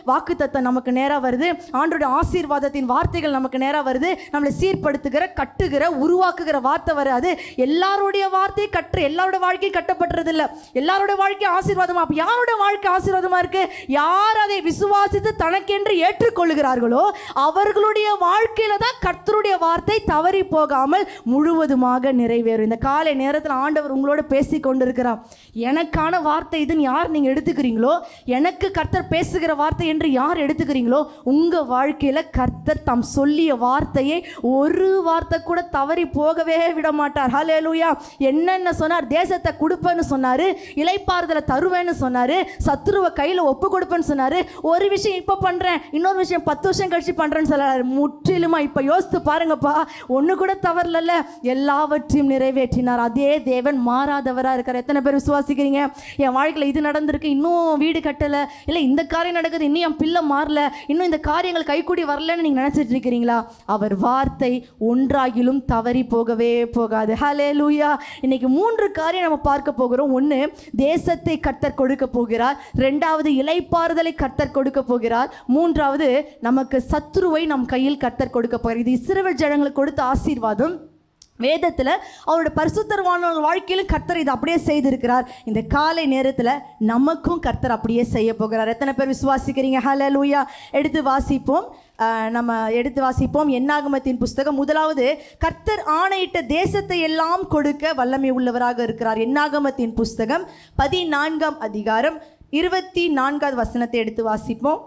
C: வாக்குத்தத்தம் நமக்கு நேராக வருது ஆண்டோட ஆசீர்வாதத்தின் வார்த்தைகள் நமக்கு நேராக வருது நம்மளை சீர்படுத்துகிற கட்டுகிற உருவாக்குகிற வார்த்தை வராது எல்லாருடைய வார்த்தை கற்று எல்லாரோட வாழ்க்கை கட்டப்படுறது இல்லை எல்லாரோட வாழ்க்கை ஆசீர்வாதமா அப்போ யாரோட வாழ்க்கை ஆசீர்வாதமா இருக்கு யார் அதை விசுவாசித்து தனக்கென்று ஏற்றுக்கொள்கிறார்களோ அவர்களுடைய வாழ்க்கையில தான் கர்த்தருடைய வார்த்தை தவறி போகாமல் முழுவதுமாக நிறைவேறும் இந்த காலை நேரத்தில் ஆண்டவர் உங்களோட பேசி கொண்டிருக்கிறார் எனக்கான வார்த்தை இதுன்னு யார் நீங்கள் எடுத்துக்கிறீங்களோ எனக்கு கர்த்தர் பேசுகிற வார்த்தை என்று யார் எடுத்துக்கிறீங்களோ உங்கள் வாழ்க்கையில் கர்த்தர் தாம் சொல்லிய வார்த்தையை ஒரு வார்த்தை கூட தவறி போகவே விட மாட்டார் ஹalleluya என்னென்ன சொன்னார் தேசத்தை கொடுப்பேன்னு சொன்னார் இலைப்பாறுதலை தருவேன்னு சொன்னார் சத்துருவை கையில் ஒப்பு கொடுப்பேன்னு சொன்னார் ஒரு விஷயம் இப்போ பண்ணுறேன் இன்னொரு விஷயம் பத்து வருஷம் கழிச்சு பண்ணுறேன்னு சொல்லாரு முற்றிலுமா இப்போ யோசித்து பாருங்கப்பா ஒன்று கூட தவறலல்ல எல்லாவற்றையும் நிறைவேற்றினார் அதே தேவன் மாறாதவராக இருக்கார் எத்தனை பேர் விசுவாசிக்கிறீங்க என் வாழ்க்கையில் இது நடந்திருக்கு இன்னும் வீடு கட்டலை இல்லை இந்த காரியம் நடக்குது இன்னும் என் பிள்ளை மாறல இன்னும் இந்த காரியங்கள் கைக்கூடி வரலன்னு நீங்கள் நினச்சிட்டு இருக்கிறீங்களா அவர் வார்த்தை ஒன்றாகிலும் தவறி போகவே போகாது ஹலே லூயா இன்னைக்கு மூன்று காரியம் நம்ம பார்க்க போகிறோம் ஒன்று தேசத்தை கர்த்தர் கொடுக்க போகிறார் ரெண்டாவது இலைப்பாறுதலை கர்த்தர் கொடுக்க போகிறார் மூன்றாவது நமக்கு சத்துருவை நம் கையில் கர்த்தர் கொடுக்க போகிறார் இது இஸ்ரவேல் ஜனங்களுக்கு கொடுத்த ஆசீர்வாதம் வேதத்தில் அவரோட பரிசுத்தரமான வாழ்க்கையிலும் கர்த்தர் இதை அப்படியே செய்திருக்கிறார் இந்த காலை நேரத்தில் நமக்கும் கர்த்தர் அப்படியே செய்ய போகிறார் எத்தனை பேர் விசுவாசிக்கிறீங்க ஹலே லூயா எடுத்து வாசிப்போம் ஆஹ் நம்ம எடுத்து வாசிப்போம் என்னாகமத்தின் புஸ்தகம் முதலாவது கர்த்தர் ஆணையிட்ட தேசத்தை எல்லாம் கொடுக்க வல்லமை உள்ளவராக இருக்கிறார் என்னாகமத்தின் புஸ்தகம் பதினான்காம் அதிகாரம் இருபத்தி நான்காவது வசனத்தை எடுத்து வாசிப்போம்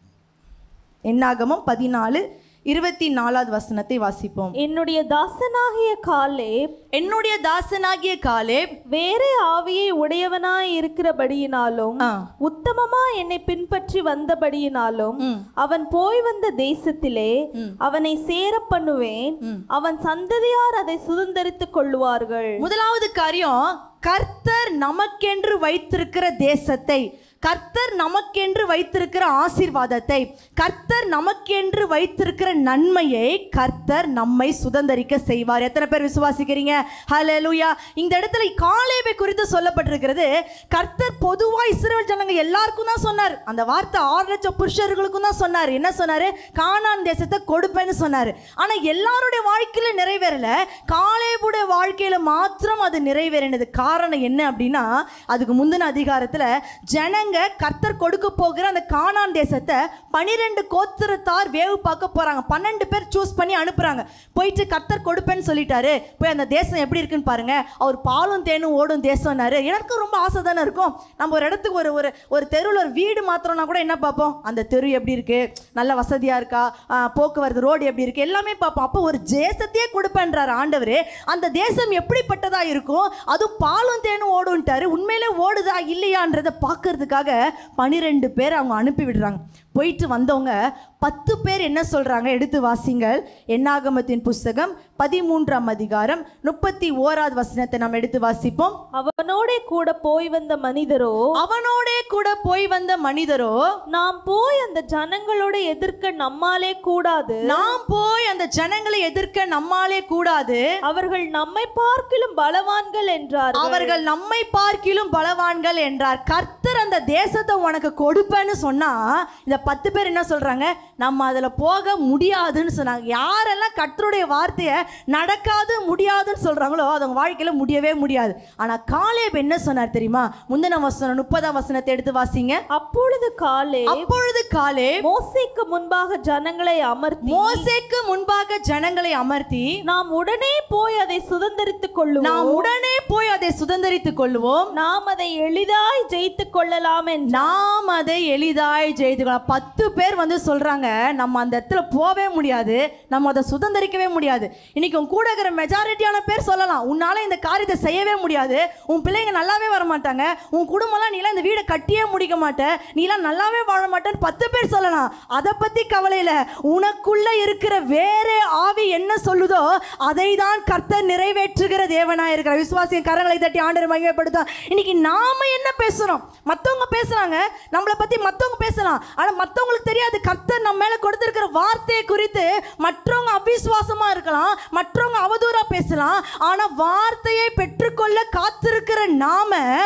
C: என்னாகமம் பதினாலு இருபத்தி நாலாவது வசனத்தை வாசிப்போம்
D: என்னுடைய தாசனாகிய காலே
C: என்னுடைய தாசனாகிய காலே
D: வேறே ஆவியை உடையவனாய் இருக்கிறபடியினாலும்
C: ஆ.
D: உத்தமமா என்னை பின்பற்றி வந்தபடியினாலும்
C: ம்.
D: அவன் போய் வந்த தேசத்திலே அவனை சேர பண்ணுவேன் அவன் சந்ததியார் அதை சுதந்தரித்துக் கொள்ளுவார்கள்
C: முதலாவது காரியம் கர்த்தர் நமக்கென்று வைத்திருக்கிற தேசத்தை கர்த்தர் நமக்கென்று வைத்திருக்கிற ஆசீர்வாதத்தை கர்த்தர் நமக்கென்று வைத்திருக்கிற நன்மையை கர்த்தர் நம்மை சுதந்தரிக்க செய்வார் எத்தனை பேர் விசுவாசிக்கிறீங்க ஹalleluya இந்த இடத்துல காலேபை குறித்து சொல்லப்பட்டிருக்கிறது கர்த்தர் பொதுவாக இஸ்ரேல் ஜனங்க எல்லாருக்கும் தான் சொன்னார் அந்த வார்த்தை ஆறு லட்சம் புருஷர்களுக்கும் தான் சொன்னார் என்ன சொன்னார் கானான் தேசத்தை கொடுப்பேன்னு சொன்னார் ஆனால் எல்லாருடைய வாழ்க்கையில நிறைவேறல காலேபுடைய வாழ்க்கையில மாத்திரம் அது நிறைவேறினது காரணம் என்ன அப்படின்னா அதுக்கு முந்தின அதிகாரத்தில் ஜனங்க கர்த்தர் கொடுக்க போகிற அந்த கானான் தேசத்தை பனிரெண்டு கோத்திரத்தார் வேவு பார்க்க போறாங்க பன்னெண்டு பேர் சூஸ் பண்ணி அனுப்புறாங்க போயிட்டு கர்த்தர் கொடுப்பேன்னு சொல்லிட்டாரு போய் அந்த தேசம் எப்படி இருக்குன்னு பாருங்க அவர் பாலும் தேனும் ஓடும் தேசம்னாரு எனக்கு ரொம்ப ஆசை தானே இருக்கும் நம்ம ஒரு இடத்துக்கு ஒரு ஒரு ஒரு தெருவில் ஒரு வீடு மாத்திரம்னா கூட என்ன பார்ப்போம் அந்த தெரு எப்படி இருக்கு நல்ல வசதியா இருக்கா ஆ, போக்குவரத்து ரோடு எப்படி இருக்கு எல்லாமே பார்ப்போம் அப்போ ஒரு தேசத்தையே கொடுப்பேன்றார் ஆண்டவர் அந்த தேசம் எப்படிப்பட்டதா இருக்கும் அதுவும் பாலும் தேனும் ஓடுன்ட்டாரு உண்மையிலே ஓடுதா இல்லையான்றதை பார்க்கறதுக்காக பனிரெண்டு பேர் அவங்க அனுப்பி விடுறாங்க போயிட்டு வந்தவங்க பத்து பேர் என்ன சொல்றாங்க எடுத்து வாசிங்கள் என்னாகமத்தின் புஸ்தகம் பதிமூன்றாம் அதிகாரம் முப்பத்தி ஓராவது வசனத்தை நம்ம எடுத்து வாசிப்போம்
D: அவனோட கூட போய் வந்த மனிதரோ
C: அவனோடே கூட போய் வந்த மனிதரோ
D: நாம் போய் அந்த ஜனங்களோட எதிர்க்க நம்மாலே கூடாது
C: நாம் போய் அந்த ஜனங்களை எதிர்க்க நம்மாலே கூடாது
D: அவர்கள் நம்மை பார்க்கிலும் பலவான்கள் என்றார்
C: அவர்கள் நம்மை பார்க்கிலும் பலவான்கள் என்றார் கர்த்தர் அந்த தேசத்தை உனக்கு கொடுப்பேன்னு சொன்னா இந்த பத்து பேர் என்ன சொல்றாங்க நம்ம அதுல போக முடியாதுன்னு சொன்னாங்க யாரெல்லாம் கர்த்தருடைய வார்த்தையை நடக்காது முடியாதுன்னு சொல்றாங்களோ அது அவங்க வாழ்க்கையில முடியவே முடியாது ஆனா காலேப் என்ன சொன்னார் தெரியுமா முந்தின வசனம் முப்பதாம் வசனத்தை எடுத்து வாசிங்க
D: அப்பொழுது காலே
C: அப்பொழுது காலே
D: மோசேக்கு முன்பாக ஜனங்களை அமர்த்தி
C: மோசேக்கு முன்பாக ஜனங்களை அமர்த்தி
D: நாம் உடனே போய் அதை சுதந்தரித்துக் கொள்ளுவோம்
C: நாம் உடனே போய் அதை சுதந்தரித்துக் கொள்வோம்
D: நாம் அதை எளிதாய் ஜெயித்துக் கொள்ளலாம் என்று
C: நாம் அதை எளிதாய் ஜெயித்துக்கலாம் பத்து பேர் வந்து சொல்றாங்க நம்ம அந்த இடத்துல போவே முடியாது நம்ம அதை சுதந்திரிக்கவே முடியாது இன்னைக்கு உன் கூட இருக்கிற மெஜாரிட்டியான பேர் சொல்லலாம் உன்னால இந்த காரியத்தை செய்யவே முடியாது உன் பிள்ளைங்க நல்லாவே வர மாட்டாங்க உன் குடும்பம்லாம் நீலாம் இந்த வீடை கட்டியே முடிக்க மாட்ட நீலாம் நல்லாவே வாழ மாட்டேன்னு பத்து பேர் சொல்லலாம் அதை பத்தி கவலை இல்லை உனக்குள்ள இருக்கிற வேற ஆவி என்ன சொல்லுதோ அதை தான் கர்த்தர் நிறைவேற்றுகிற தேவனா இருக்கிற விசுவாசியின் கரங்களை தட்டி ஆண்டரை மகிமைப்படுத்தும் இன்னைக்கு நாம என்ன பேசுறோம் மத்தவங்க பேசுறாங்க நம்மளை பத்தி மத்தவங்க பேசலாம் ஆனா மத்தவங்களுக்கு தெரியாது கர்த்தர் நம்ம மேல கொடுத்திருக்கிற வார்த்தையை குறித்து மற்றவங்க அவிசுவாசமா இருக்கலாம் மற்றவங்க அவதூறா பேசலாம் ஆனா வார்த்தையை பெற்றுக்கொள்ள காத்திருக்கிற நாம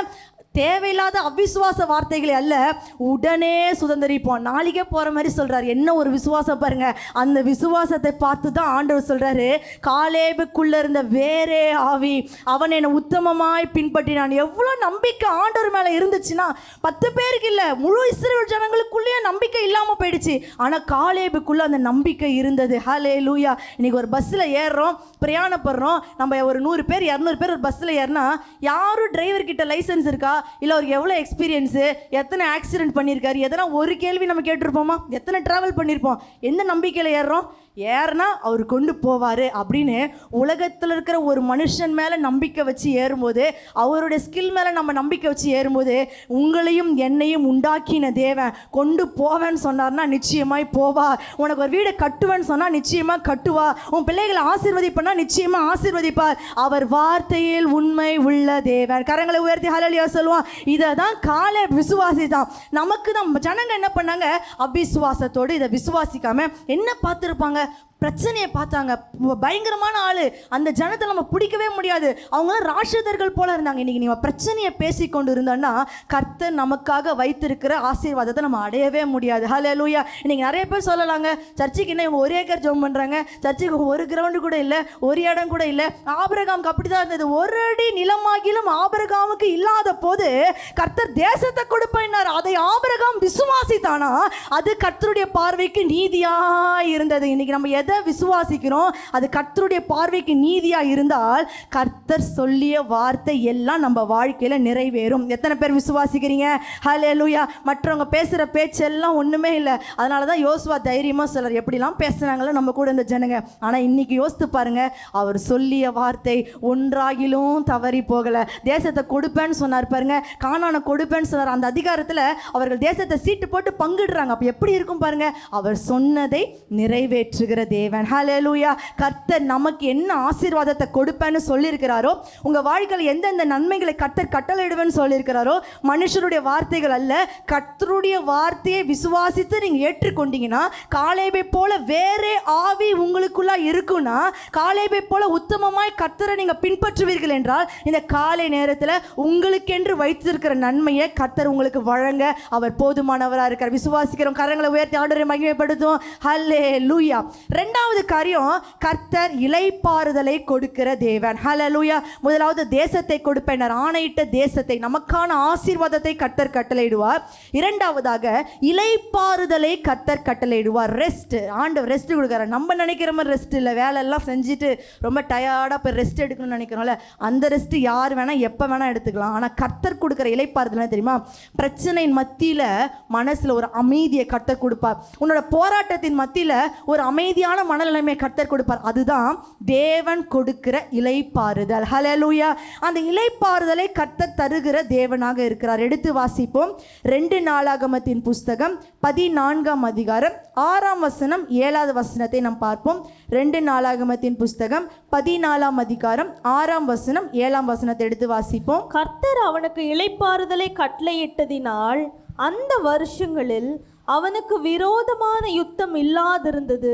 C: தேவையில்லாத அவிசுவாச வார்த்தைகளை அல்ல உடனே சுதந்திரிப்போம் நாளைக்கே போகிற மாதிரி சொல்கிறார் என்ன ஒரு விசுவாசம் பாருங்க அந்த விசுவாசத்தை பார்த்து தான் ஆண்டவர் சொல்கிறாரு காலேபுக்குள்ளே இருந்த வேறே ஆவி அவன் என்னை உத்தமமாய் பின்பற்றினான் எவ்வளோ நம்பிக்கை ஆண்டவர் மேலே இருந்துச்சுன்னா பத்து பேருக்கு இல்லை முழு இஸ்ரேல் ஜனங்களுக்குள்ளேயே நம்பிக்கை இல்லாமல் போயிடுச்சு ஆனால் காலேபுக்குள்ளே அந்த நம்பிக்கை இருந்தது ஹலே லூயா இன்னைக்கு ஒரு பஸ்ஸில் ஏறுறோம் பிரயாணப்படுறோம் நம்ம ஒரு நூறு பேர் இரநூறு பேர் ஒரு பஸ்ஸில் ஏறினா யாரும் டிரைவர் கிட்ட லைசன்ஸ் இருக்கா இல்லை அவருக்கு எவ்வளோ எக்ஸ்பீரியன்ஸு எத்தனை ஆக்சிடென்ட் பண்ணியிருக்காரு எதனா ஒரு கேள்வி நம்ம கேட்டிருப்போமா எத்தனை ட்ராவல் பண்ணியிருப்போம் எந்த நம்பிக்கையில் ஏறுறோம் ஏறுனா அவர் கொண்டு போவார் அப்படின்னு உலகத்தில் இருக்கிற ஒரு மனுஷன் மேலே நம்பிக்கை வச்சு ஏறும்போது அவருடைய ஸ்கில் மேலே நம்ம நம்பிக்கை வச்சு ஏறும்போது உங்களையும் என்னையும் உண்டாக்கின தேவன் கொண்டு போவேன்னு சொன்னார்னா நிச்சயமாய் போவா உனக்கு ஒரு வீடை கட்டுவேன்னு சொன்னால் நிச்சயமாக கட்டுவா உன் பிள்ளைகளை ஆசீர்வதிப்பனா நிச்சயமாக ஆசீர்வதிப்பார் அவர் வார்த்தையில் உண்மை உள்ள தேவன் கரங்களை உயர்த்தி ஹலலியா சொல்லுவான் இதை தான் காலை விசுவாசி தான் நமக்கு தான் ஜனங்க என்ன பண்ணாங்க அவிசுவாசத்தோடு இதை விசுவாசிக்காம என்ன பார்த்துருப்பாங்க பிரச்சனையை பார்த்தாங்க ப- பயங்கரமான ஆளு அந்த ஜனத்தை நம்ம பிடிக்கவே முடியாது அவங்களாம் ராட்சதர்கள் போல இருந்தாங்க இன்னைக்கு நம்ம பிரச்சனையை பேசி கொண்டு இருந்தோம்னா கர்த்தர் நமக்காக வைத்திருக்கிற ஆசீர்வாதத்தை நம்ம அடையவே முடியாது ஹலே லூயா இன்னைக்கு நிறைய பேர் சொல்லலாங்க சர்ச்சுக்கு என்ன இவங்க ஒரு ஏக்கர் ஜோம் பண்ணுறாங்க சர்ச்சுக்கு ஒரு கிரவுண்டு கூட இல்லை ஒரு இடம் கூட இல்லை ஆபிரகாமுக்கு அப்படி தான் இருந்தது ஒரு அடி நிலமாகிலும் ஆபிரகாமுக்கு இல்லாத போது கர்த்தர் தேசத்தை கொடுப்பேன்னார் அதை ஆபிரகாம் விசுவாசித்தானா அது கர்த்தருடைய பார்வைக்கு நீதியா இருந்தது இன்னைக்கு நம்ம எதை விசுவாசிக்கிறோம் அது கர்த்தருடைய பார்வைக்கு நீதியா இருந்தால் கர்த்தர் சொல்லிய வார்த்தை எல்லாம் நம்ம வாழ்க்கையில நிறைவேறும் எத்தனை பேர் விசுவாசிக்கிறீங்க ஹலே லூயா மற்றவங்க பேசுகிற பேச்செல்லாம் ஒன்றுமே இல்லை அதனால தான் யோசுவா தைரியமாக சொல்றார் எப்படிலாம் பேசுனாங்களோ நம்ம கூட இந்த ஜனங்க ஆனால் இன்னைக்கு யோசித்து பாருங்க அவர் சொல்லிய வார்த்தை ஒன்றாகிலும் தவறி போகலை தேசத்தை கொடுப்பேன்னு சொன்னார் பாருங்க காணானை கொடுப்பேன்னு சொன்னார் அந்த அதிகாரத்தில் அவர்கள் தேசத்தை சீட்டு போட்டு பங்கிடுறாங்க அப்போ எப்படி இருக்கும் பாருங்க அவர் சொன்னதை நிறைவேற்றுகிற தேவன் ஹalleluya கர்த்தர் நமக்கு என்ன ஆசீர்வாதத்தை கொடுப்பேன்னு சொல்லியிருக்கிறாரோ உங்கள் வாழ்க்கையில் எந்தெந்த நன்மைகளை கர்த்தர் கட்டளையிடுவேன்னு சொல்லியிருக்கிறாரோ மனுஷருடைய வார்த்தைகள் அல்ல கர்த்தருடைய வார்த்தையை விசுவாசித்து நீங்கள் ஏற்றுக்கொண்டீங்கன்னா காலேபை போல வேறே ஆவி உங்களுக்குள்ளா இருக்குன்னா காலேபை போல உத்தமமாய் கர்த்தரை நீங்கள் பின்பற்றுவீர்கள் என்றால் இந்த காலை நேரத்தில் உங்களுக்கென்று வைத்திருக்கிற நன்மையை கர்த்தர் உங்களுக்கு வழங்க அவர் போதுமானவராக இருக்கார் விசுவாசிக்கிறோம் கரங்களை உயர்த்தி ஆண்டரை மகிமைப்படுத்தும் ஹல்லே லூயா ரெண்டாவது காரியம் கர்த்தர் இலைப்பாறுதலை கொடுக்கிற தேவன் ஹல்லே லூயா முதலாவது தேசத்தை கொடுப்பேனர் ஆணையிட்ட தேசத்தை நமக்கான ஆசீர்வாதத்தை கர்த்தர் கட்டளையிடுவார் இரண்டாவதாக இலைப்பாறுதலை கர்த்தர் கட்டளையிடுவார் ரெஸ்ட் ஆண்டவர் ரெஸ்ட் கொடுக்குறார் நம்ம நினைக்கிற மாதிரி ரெஸ்ட் இல்லை வேலையெல்லாம் செஞ்சுட்டு ரொம்ப டயர்டாக போய் ரெஸ்ட் எடுக்கணும்னு நினைக்கிறோம்ல அந்த ரெஸ்ட் யார் வேணால் எப்போ வேணால் எடுத்துக்கலாம் ஆனால் கர்த்தர் கொடுக்குற இலைப்பாறுதல் என்ன தெரியுமா பிரச்சனையின் மத்தியில் மனசில் ஒரு அமைதியை கர்த்தர் கொடுப்பார் உன்னோட போராட்டத்தின் மத்தியில் ஒரு அமைதியான மனநிலைமையை கர்த்தர் கொடுப்பார் அதுதான் தேவன் கொடுக்கிற இலைப்பாறுதல் ஹalleluya அந்த இலைப்பாறுதலை கர்த்தர் தருகிற தேவனாக இருக்கிறார் எடுத்து வாசிப்போம் ரெண்டு நாளாகமத்தின் புஸ்தகம் பதினான்காம் அதிகாரம் ஆறாம் வசனம் ஏழாவது வசனத்தை நாம் பார்ப்போம் ரெண்டு நாளாகமத்தின் புஸ்தகம் பதினாலாம் அதிகாரம் ஆறாம் வசனம் ஏழாம் வசனத்தை எடுத்து வாசிப்போம்
D: கர்த்தர் அவனுக்கு இளைப்பாறுதலை கட்டளையிட்டதினால் அந்த வருஷங்களில் அவனுக்கு விரோதமான யுத்தம் இல்லாதிருந்தது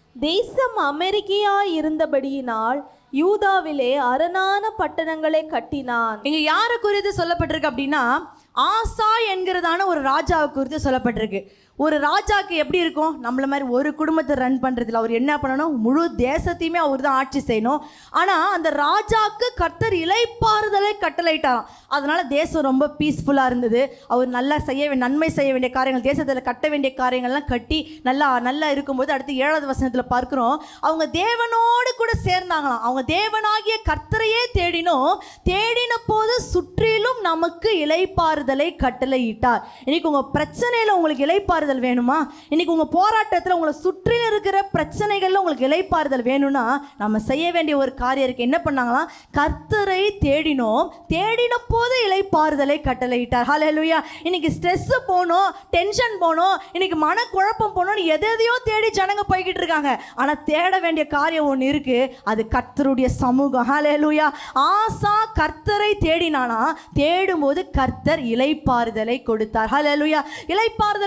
D: தேசம் அமெரிக்கையாய் இருந்தபடியினால் யூதாவிலே அரணான பட்டணங்களை கட்டினான்
C: இங்க யாரை குறித்து சொல்லப்பட்டிருக்கு அப்படின்னா ஆசா என்கிறதான ஒரு ராஜாவை குறித்து சொல்லப்பட்டிருக்கு ஒரு ராஜாக்கு எப்படி இருக்கும் நம்மள மாதிரி ஒரு குடும்பத்தை ரன் பண்ணுறதுல அவர் என்ன பண்ணணும் முழு தேசத்தையுமே அவர் தான் ஆட்சி செய்யணும் ஆனால் அந்த ராஜாக்கு கர்த்தர் இலைப்பாறுதலை கட்டளையிட்டாராம் அதனால தேசம் ரொம்ப பீஸ்ஃபுல்லாக இருந்தது அவர் நல்லா செய்ய வே- நன்மை செய்ய வேண்டிய காரியங்கள் தேசத்தில் கட்ட வேண்டிய காரியங்கள்லாம் கட்டி நல்லா நல்லா இருக்கும்போது அடுத்து ஏழாவது வசனத்தில் பார்க்குறோம் அவங்க தேவனோடு கூட சேர்ந்தாங்களாம் அவங்க தேவனாகிய கர்த்தரையே தேடினோம் தேடின போது சுற்றிலும் நமக்கு இலைப்பாறுதலை கட்டளையிட்டார் இன்னைக்கு உங்கள் பிரச்சனையில் உங்களுக்கு இலைப்பாறுதல் வேணுமா இன்னைக்கு உங்கள் போராட்டத்தில் உங்களை சுற்றிலும் இருக்கிற பிரச்சனைகளில் உங்களுக்கு இலைப்பாறுதல் வேணும்னா நம்ம செய்ய வேண்டிய ஒரு காரியம் இருக்குது என்ன பண்ணாங்களாம் கர்த்தரை தேடினோம் தேடின போது இலைப்பாறுதலை கட்டளையிட்டார் ஹalleluya இன்னைக்கு ஸ்ட்ரெஸ் போகணும் டென்ஷன் போகணும் இன்னைக்கு மனக்குழப்பம் போகணும்னு எதை எதையோ தேடி ஜனங்க போய்கிட்டு இருக்காங்க ஆனால் தேட வேண்டிய காரியம் ஒன்று இருக்கு அது கர்த்தருடைய சமூகம் ஹalleluya ஆசா கர்த்தரை தேடினானா தேடும்போது கர்த்தர் இலைப்பாறுதலை கொடுத்தார் ஹalleluya இலைப்பாறுதலை கொடுத்துட்டார்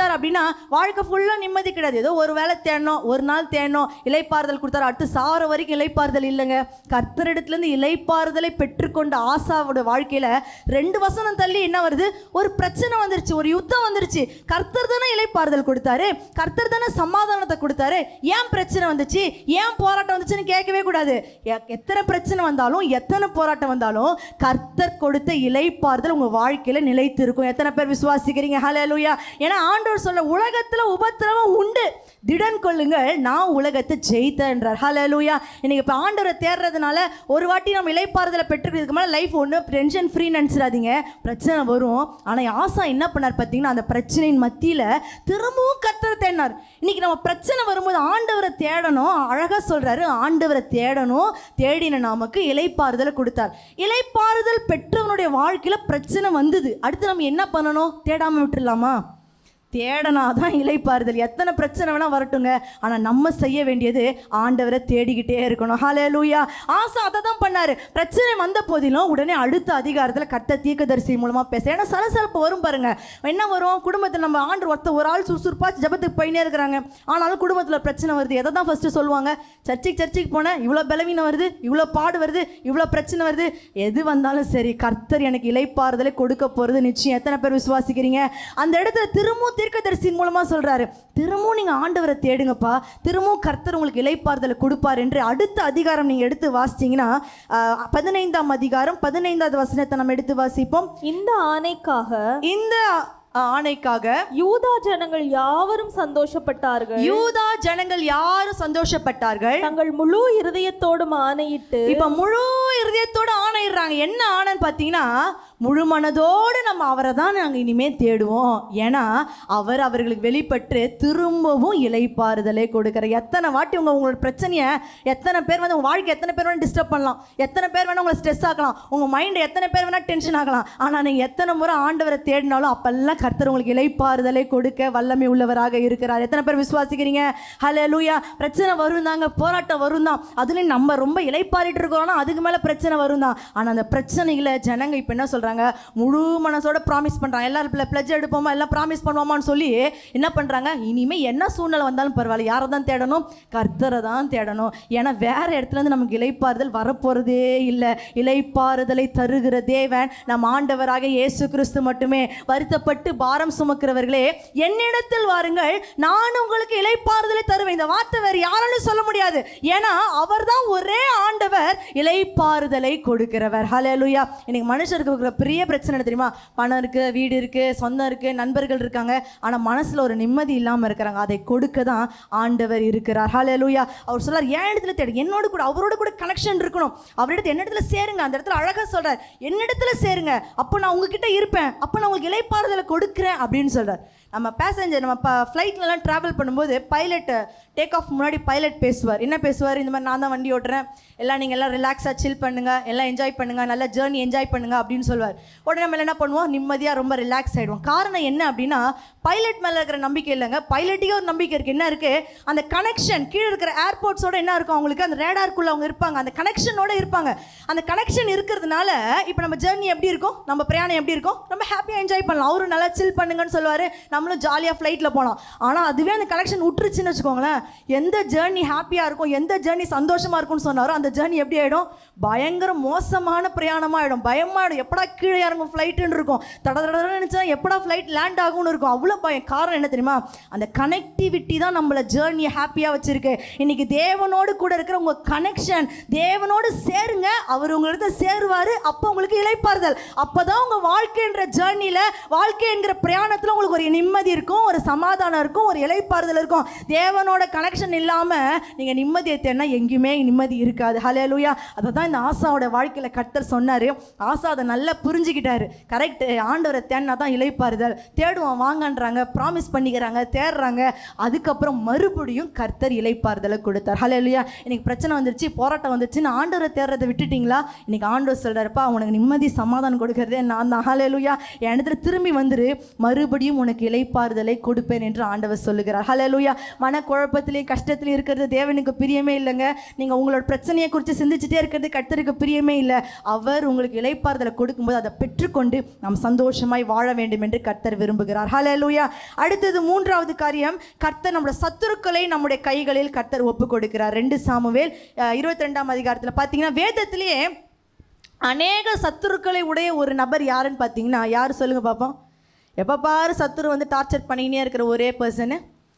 C: கொடுத்தாரு அப்படின்னா வாழ்க்கை ஃபுல்லாக நிம்மதி கிடையாது ஏதோ ஒரு வேளை தேடணும் ஒரு நாள் தேடணும் இலைப்பாறுதல் கொடுத்தாரு அடுத்து சாவர வரைக்கும் இலைப்பாறுதல் இல்லைங்க கர்த்தரிடத்துலேருந்து இலைப்பாறுதலை பெற்றுக்கொண்ட ஆசாவோட வாழ்க்கையில் ரெண்டு வசனம் தள்ளி என்ன வருது ஒரு பிரச்சனை வந்துருச்சு ஒரு யுத்தம் வந்துருச்சு கர்த்தர் தானே இலைப்பாறுதல் கொடுத்தாரு கர்த்தர் தானே சமாதானத்தை கொடுத்தாரு ஏன் பிரச்சனை வந்துச்சு ஏன் போராட்டம் வந்துச்சுன்னு கேட்கவே கூடாது எ- எத்தனை பிரச்சனை வந்தாலும் எத்தனை போராட்டம் வந்தாலும் கர்த்தர் கொடுத்த இலைப்பாறுதல் உங்க வாழ்க்கையில நிலைத்து இருக்கும் எத்தனை பேர் விசுவாசிக்கிறீங்க ஹalleluya ஏன்னா ஆண்டவர் சொல்ல உலகத்துல உபத்திரவம் உண்டு திடன் கொள்ளுங்கள் நான் உலகத்தை ஜெயித்தேன்றார் ஹalleluya இன்னைக்கு இப்போ ஆண்டவரை தேடுறதுனால ஒரு வாட்டி நம்ம இலைப்பாறுதலை பெற்றுக்கிறதுக்கு மேலே லைஃப் ஒன்று டென்ஷன் ஃப்ரீ நினச்சிடாதீங்க பிரச்சனை வரும் ஆனால் ஆசா என்ன பண்ணார் பார்த்தீங்கன்னா அந்த பிரச்சனையின் மத்தியில் திரும்பவும் கர்த்தரை தேடினார் இன்னைக்கு நம்ம பிரச்சனை வரும்போது ஆண்டவரை தேடணும் அழகாக சொல்கிறாரு ஆண்டவரை தேடணும் தேடின நமக்கு இலைப்பாறுதலை கொடுத்தார் இலைப்பாறுதல் பெற்றவனுடைய வாழ்க்கையில் பிரச்சனை வந்தது அடுத்து நம்ம என்ன பண்ணணும் தேடாமல் விட்டுறலாமா தேடனாதான் இலைப்பாறுதல் எத்தனை பிரச்சனை வேணா வரட்டுங்க ஆனால் நம்ம செய்ய வேண்டியது ஆண்டவரை தேடிக்கிட்டே இருக்கணும் ஹலே லூயா ஆசா அதை தான் பண்ணாரு பிரச்சனை வந்த போதிலும் உடனே அடுத்த அதிகாரத்தில் கட்ட தீர்க்கதரிசி மூலமாக பேச ஏன்னா சலசலப்பு வரும் பாருங்க என்ன வரும் குடும்பத்தில் நம்ம ஆண்டு ஒருத்த ஒரு ஆள் சுறுசுறுப்பா ஜபத்துக்கு போயினே இருக்கிறாங்க ஆனாலும் குடும்பத்தில் பிரச்சனை வருது எதை தான் ஃபஸ்ட்டு சொல்லுவாங்க சர்ச்சுக்கு சர்ச்சுக்கு போனேன் இவ்வளோ பலவீனம் வருது இவ்வளோ பாடு வருது இவ்வளோ பிரச்சனை வருது எது வந்தாலும் சரி கர்த்தர் எனக்கு இலைப்பாறுதலை கொடுக்க போகிறது நிச்சயம் எத்தனை பேர் விசுவாசிக்கிறீங்க அந்த இடத்துல திரும்பவும் தீர்க்கதரிசியின் மூலமாக சொல்கிறாரு திரும்பவும் நீங்கள் ஆண்டவரை தேடுங்கப்பா திரும்பவும் கர்த்தர் உங்களுக்கு இலைப்பாறுதலை கொடுப்பார் என்று அடுத்த அதிகாரம் நீங்கள் எடுத்து வாசிச்சீங்கன்னா ஆஹ், பதினைந்தாம் அதிகாரம் பதினைந்தாவது வசனத்தை நம்ம எடுத்து வாசிப்போம்
D: இந்த ஆணைக்காக
C: இந்த ஆஹ், ஆணைக்காக
D: யூதா ஜனங்கள் யாவரும் சந்தோஷப்பட்டார்கள்
C: யூதா ஜனங்கள் யாரும் சந்தோஷப்பட்டார்கள்
D: தங்கள் முழு இருதயத்தோடும் ஆணையிட்டு
C: இப்ப முழு இருதயத்தோட ஆணையிடுறாங்க என்ன ஆணைன்னு பார்த்தீங்கன்னா முழு மனதோடு நம்ம அவரை தான் நாங்கள் இனிமே தேடுவோம் ஏன்னா அவர் அவர்களுக்கு வெளிப்பட்டு திரும்பவும் இலைப்பாறுதலை கொடுக்குற எத்தனை வாட்டி உங்க உங்களோட பிரச்சனையை எத்தனை பேர் வந்து உங்க வாழ்க்கை எத்தனை பேர் வேணா டிஸ்டர்ப் பண்ணலாம் எத்தனை பேர் வேணா உங்களை ஸ்ட்ரெஸ் ஆக்கலாம் உங்க மைண்ட் எத்தனை பேர் வேணா டென்ஷன் ஆகலாம் ஆனா நீங்க எத்தனை முறை ஆண்டவரை தேடினாலும் அப்பெல்லாம் கர்த்தர் உங்களுக்கு இலைப்பாறுதலை கொடுக்க வல்லமை உள்ளவராக இருக்கிறார் எத்தனை பேர் விசுவாசிக்கிறீங்க ஹலே லூயா பிரச்சனை வரும் தாங்க போராட்டம் வரும் தான் அதுலேயும் நம்ம ரொம்ப இலைப்பாரிட்டு இருக்கிறோம்னா அதுக்கு மேலே பிரச்சனை வரும் தான் ஆனால் அந்த பிரச்சனைகளை ஜனங்க இப்போ என்ன சொல்கிறாங்க முழு மனசோட ப்ராமிஸ் பண்ணுறாங்க எல்லாரும் பிள்ளை பிளஜ் எடுப்போமா எல்லாம் ப்ராமிஸ் பண்ணுவோமான்னு சொல்லி என்ன பண்ணுறாங்க இனிமேல் என்ன சூழ்நிலை வந்தாலும் பரவாயில்ல யாரை தான் தேடணும் கர்த்தரை தான் தேடணும் ஏன்னா வேற இடத்துல இருந்து நமக்கு இலைப்பாறுதல் வரப்போகிறதே இல்லை இலைப்பாறுதலை தருகிற தேவன் நம் ஆண்டவராக இயேசு கிறிஸ்து மட்டுமே வருத்தப்பட்டு பாரம் சுமக்கிறவர்களே என்னிடத்தில் வாருங்கள் நான் உங்களுக்கு இலைப்பாறுதலை தருவேன் இந்த வார்த்தை வேறு யாராலும் சொல்ல முடியாது ஏன்னா அவர்தான் ஒரே ஆண்டவர் இலைப்பாறுதலை கொடுக்கிறவர் ஹalleluya இன்னைக்கு மனுஷருக்கு இருக்கிற பெரிய பிரச்சனை என்ன தெரியுமா பணம் இருக்கு வீடு இருக்கு சொந்தம் இருக்கு நண்பர்கள் இருக்காங்க ஆனா மனசுல ஒரு நிம்மதி இல்லாம இருக்கிறாங்க அதை கொடுக்க தான் ஆண்டவர் இருக்கிறார் ஹalleluya அவர் சொல்றார் என் இடத்துல தேடு என்னோட கூட அவரோட கூட கனெக்ஷன் இருக்கணும் அவரிடத்துல என்ன இடத்துல சேருங்க அந்த இடத்துல அழகா சொல்றார் என்னிடத்துல சேருங்க அப்போ நான் உங்ககிட்ட இருப்பேன் அப்போ நான் உங்களுக்கு இலைப்பாறுதலை கொடுக்குறேன் அப்படின்னு சொல்றார் நம்ம பேசஞ்சர் நம்ம ஃப்ளைட்லலாம் ட்ராவல் பண்ணும்போது பைலட் டேக் ஆஃப் முன்னாடி பைலட் பேசுவார் என்ன பேசுவார் இந்த மாதிரி நான் தான் வண்டி ஓட்டுறேன் எல்லாம் நீங்கள் எல்லாம் ரிலாக்ஸாக சில் பண்ணுங்க எல்லாம் என்ஜாய் பண்ணுங்க நல்ல ஜேர்னி என்ஜாய் பண்ணுங்க அப்படின்னு சொல்லுவார் உடனே நம்ம என்ன பண்ணுவோம் நிம்மதியாக ரொம்ப ரிலாக்ஸ் ஆகிடுவோம் காரணம் என்ன அப்படின்னா பைலட் மேலே இருக்கிற நம்பிக்கை இல்லைங்க பைலட்டுக்கே ஒரு நம்பிக்கை இருக்குது என்ன இருக்குது அந்த கனெக்ஷன் கீழே இருக்கிற ஏர்போர்ட்ஸோட என்ன இருக்கும் அவங்களுக்கு அந்த ரேடார்க்குள்ளே அவங்க இருப்பாங்க அந்த கனெக்ஷனோட இருப்பாங்க அந்த கனெக்ஷன் இருக்கிறதுனால இப்போ நம்ம ஜேர்னி எப்படி இருக்கும் நம்ம பிரயாணம் எப்படி இருக்கும் ரொம்ப ஹாப்பியாக என்ஜாய் பண்ணலாம் அவரும் நல்லா சில் பண்ணுங்கன்னு சொல்லுவார் நம்மளும் ஜாலியாக ஃப்ளைட்டில் போகலாம் ஆனால் அதுவே அந்த கனெக்ஷன் விட்டுருச்சுன்னு வச்சுக்கோங்களேன் எந்த ஜேர்னி ஹாப்பியாக இருக்கும் எந்த ஜேர்னி சந்தோஷமாக இருக்கும்னு சொன்னாரோ அந்த ஜேர்னி எப்படி ஆகிடும் பயங்கர மோசமான பிரயாணமாக ஆகிடும் பயமாகிடும் எப்படா கீழே இறங்கும் ஃப்ளைட்டுன்னு இருக்கும் தட தட தடன்னு நினச்சா எப்படா ஃப்ளைட் லேண்ட் ஆகும்னு இருக்கும் அவ்வளோ பயம் காரணம் என்ன தெரியுமா அந்த கனெக்டிவிட்டி தான் நம்மளை ஜேர்னியை ஹாப்பியாக வச்சுருக்கு இன்னைக்கு தேவனோடு கூட இருக்கிற உங்கள் கனெக்ஷன் தேவனோடு சேருங்க அவர் உங்களிடத்த சேருவார் அப்போ உங்களுக்கு இளைப்பாறுதல் அப்போ தான் உங்கள் வாழ்க்கைன்ற ஜேர்னியில் வாழ்க்கை என்கிற பிரயாணத்தில் உங்களுக்கு ஒரு நிம்மதி இருக்கும் ஒரு சமாதானம் இருக்கும் ஒரு இளைப்பாறுதல் இருக்கும் தேவனோட கனெக்ஷன் இல்லாமல் நீங்கள் நிம்மதியை தேடினா எங்கேயுமே நிம்மதி இருக்காது ஹலே லூயா அதை தான் இந்த ஆசாவோட வாழ்க்கையில் கர்த்தர் சொன்னார் ஆசா அதை நல்லா புரிஞ்சுக்கிட்டாரு கரெக்ட் ஆண்டவரை தேடினா தான் இளைப்பாறுதல் தேடுவோம் வாங்கன்றாங்க ப்ராமிஸ் பண்ணிக்கிறாங்க தேடுறாங்க அதுக்கப்புறம் மறுபடியும் கர்த்தர் இளைப்பாறுதலை கொடுத்தார் ஹலே லூயா இன்னைக்கு பிரச்சனை வந்துருச்சு போராட்டம் வந்துருச்சுன்னு ஆண்டவரை தேடுறதை விட்டுட்டீங்களா இன்னைக்கு ஆண்டவர் சொல்கிறாருப்பா உனக்கு நிம்மதி சமாதானம் கொடுக்கறதே நான் தான் ஹலே லூயா என் இடத்துல திரும்பி வந்துரு மறுபடியும் உனக்கு இலைப்பாறுதலை கொடுப்பேன் என்று ஆண்டவர் சொல்லுகிறார் ஹalleluya மனக்குழப்பத்திலே கஷ்டத்திலே இருக்கிறது தேவனுக்கு பிரியமே இல்லைங்க நீங்கள் உங்களோட பிரச்சனையை குறித்து சிந்திச்சுட்டே இருக்கிறது கர்த்தருக்கு பிரியமே இல்லை அவர் உங்களுக்கு இலைப்பாறுதலை கொடுக்கும்போது அதை பெற்றுக்கொண்டு நாம் சந்தோஷமாய் வாழ வேண்டும் என்று கர்த்தர் விரும்புகிறார் ஹalleluya அடுத்தது மூன்றாவது காரியம் கர்த்தர் நம்முடைய சத்துருக்களை நம்முடைய கைகளில் கர்த்தர் ஒப்பு கொடுக்கிறார் ரெண்டு சாமுவேல் இருபத்தி ரெண்டாம் அதிகாரத்தில் பார்த்தீங்கன்னா வேதத்திலேயே அநேக சத்துருக்களை உடைய ஒரு நபர் யாருன்னு பார்த்தீங்கன்னா யார் சொல்லுங்க பார்ப்போம் எப்போ பாரு சத்துரு வந்து டார்ச்சர் பண்ணிக்கினே இருக்கிற ஒரே பர்சனு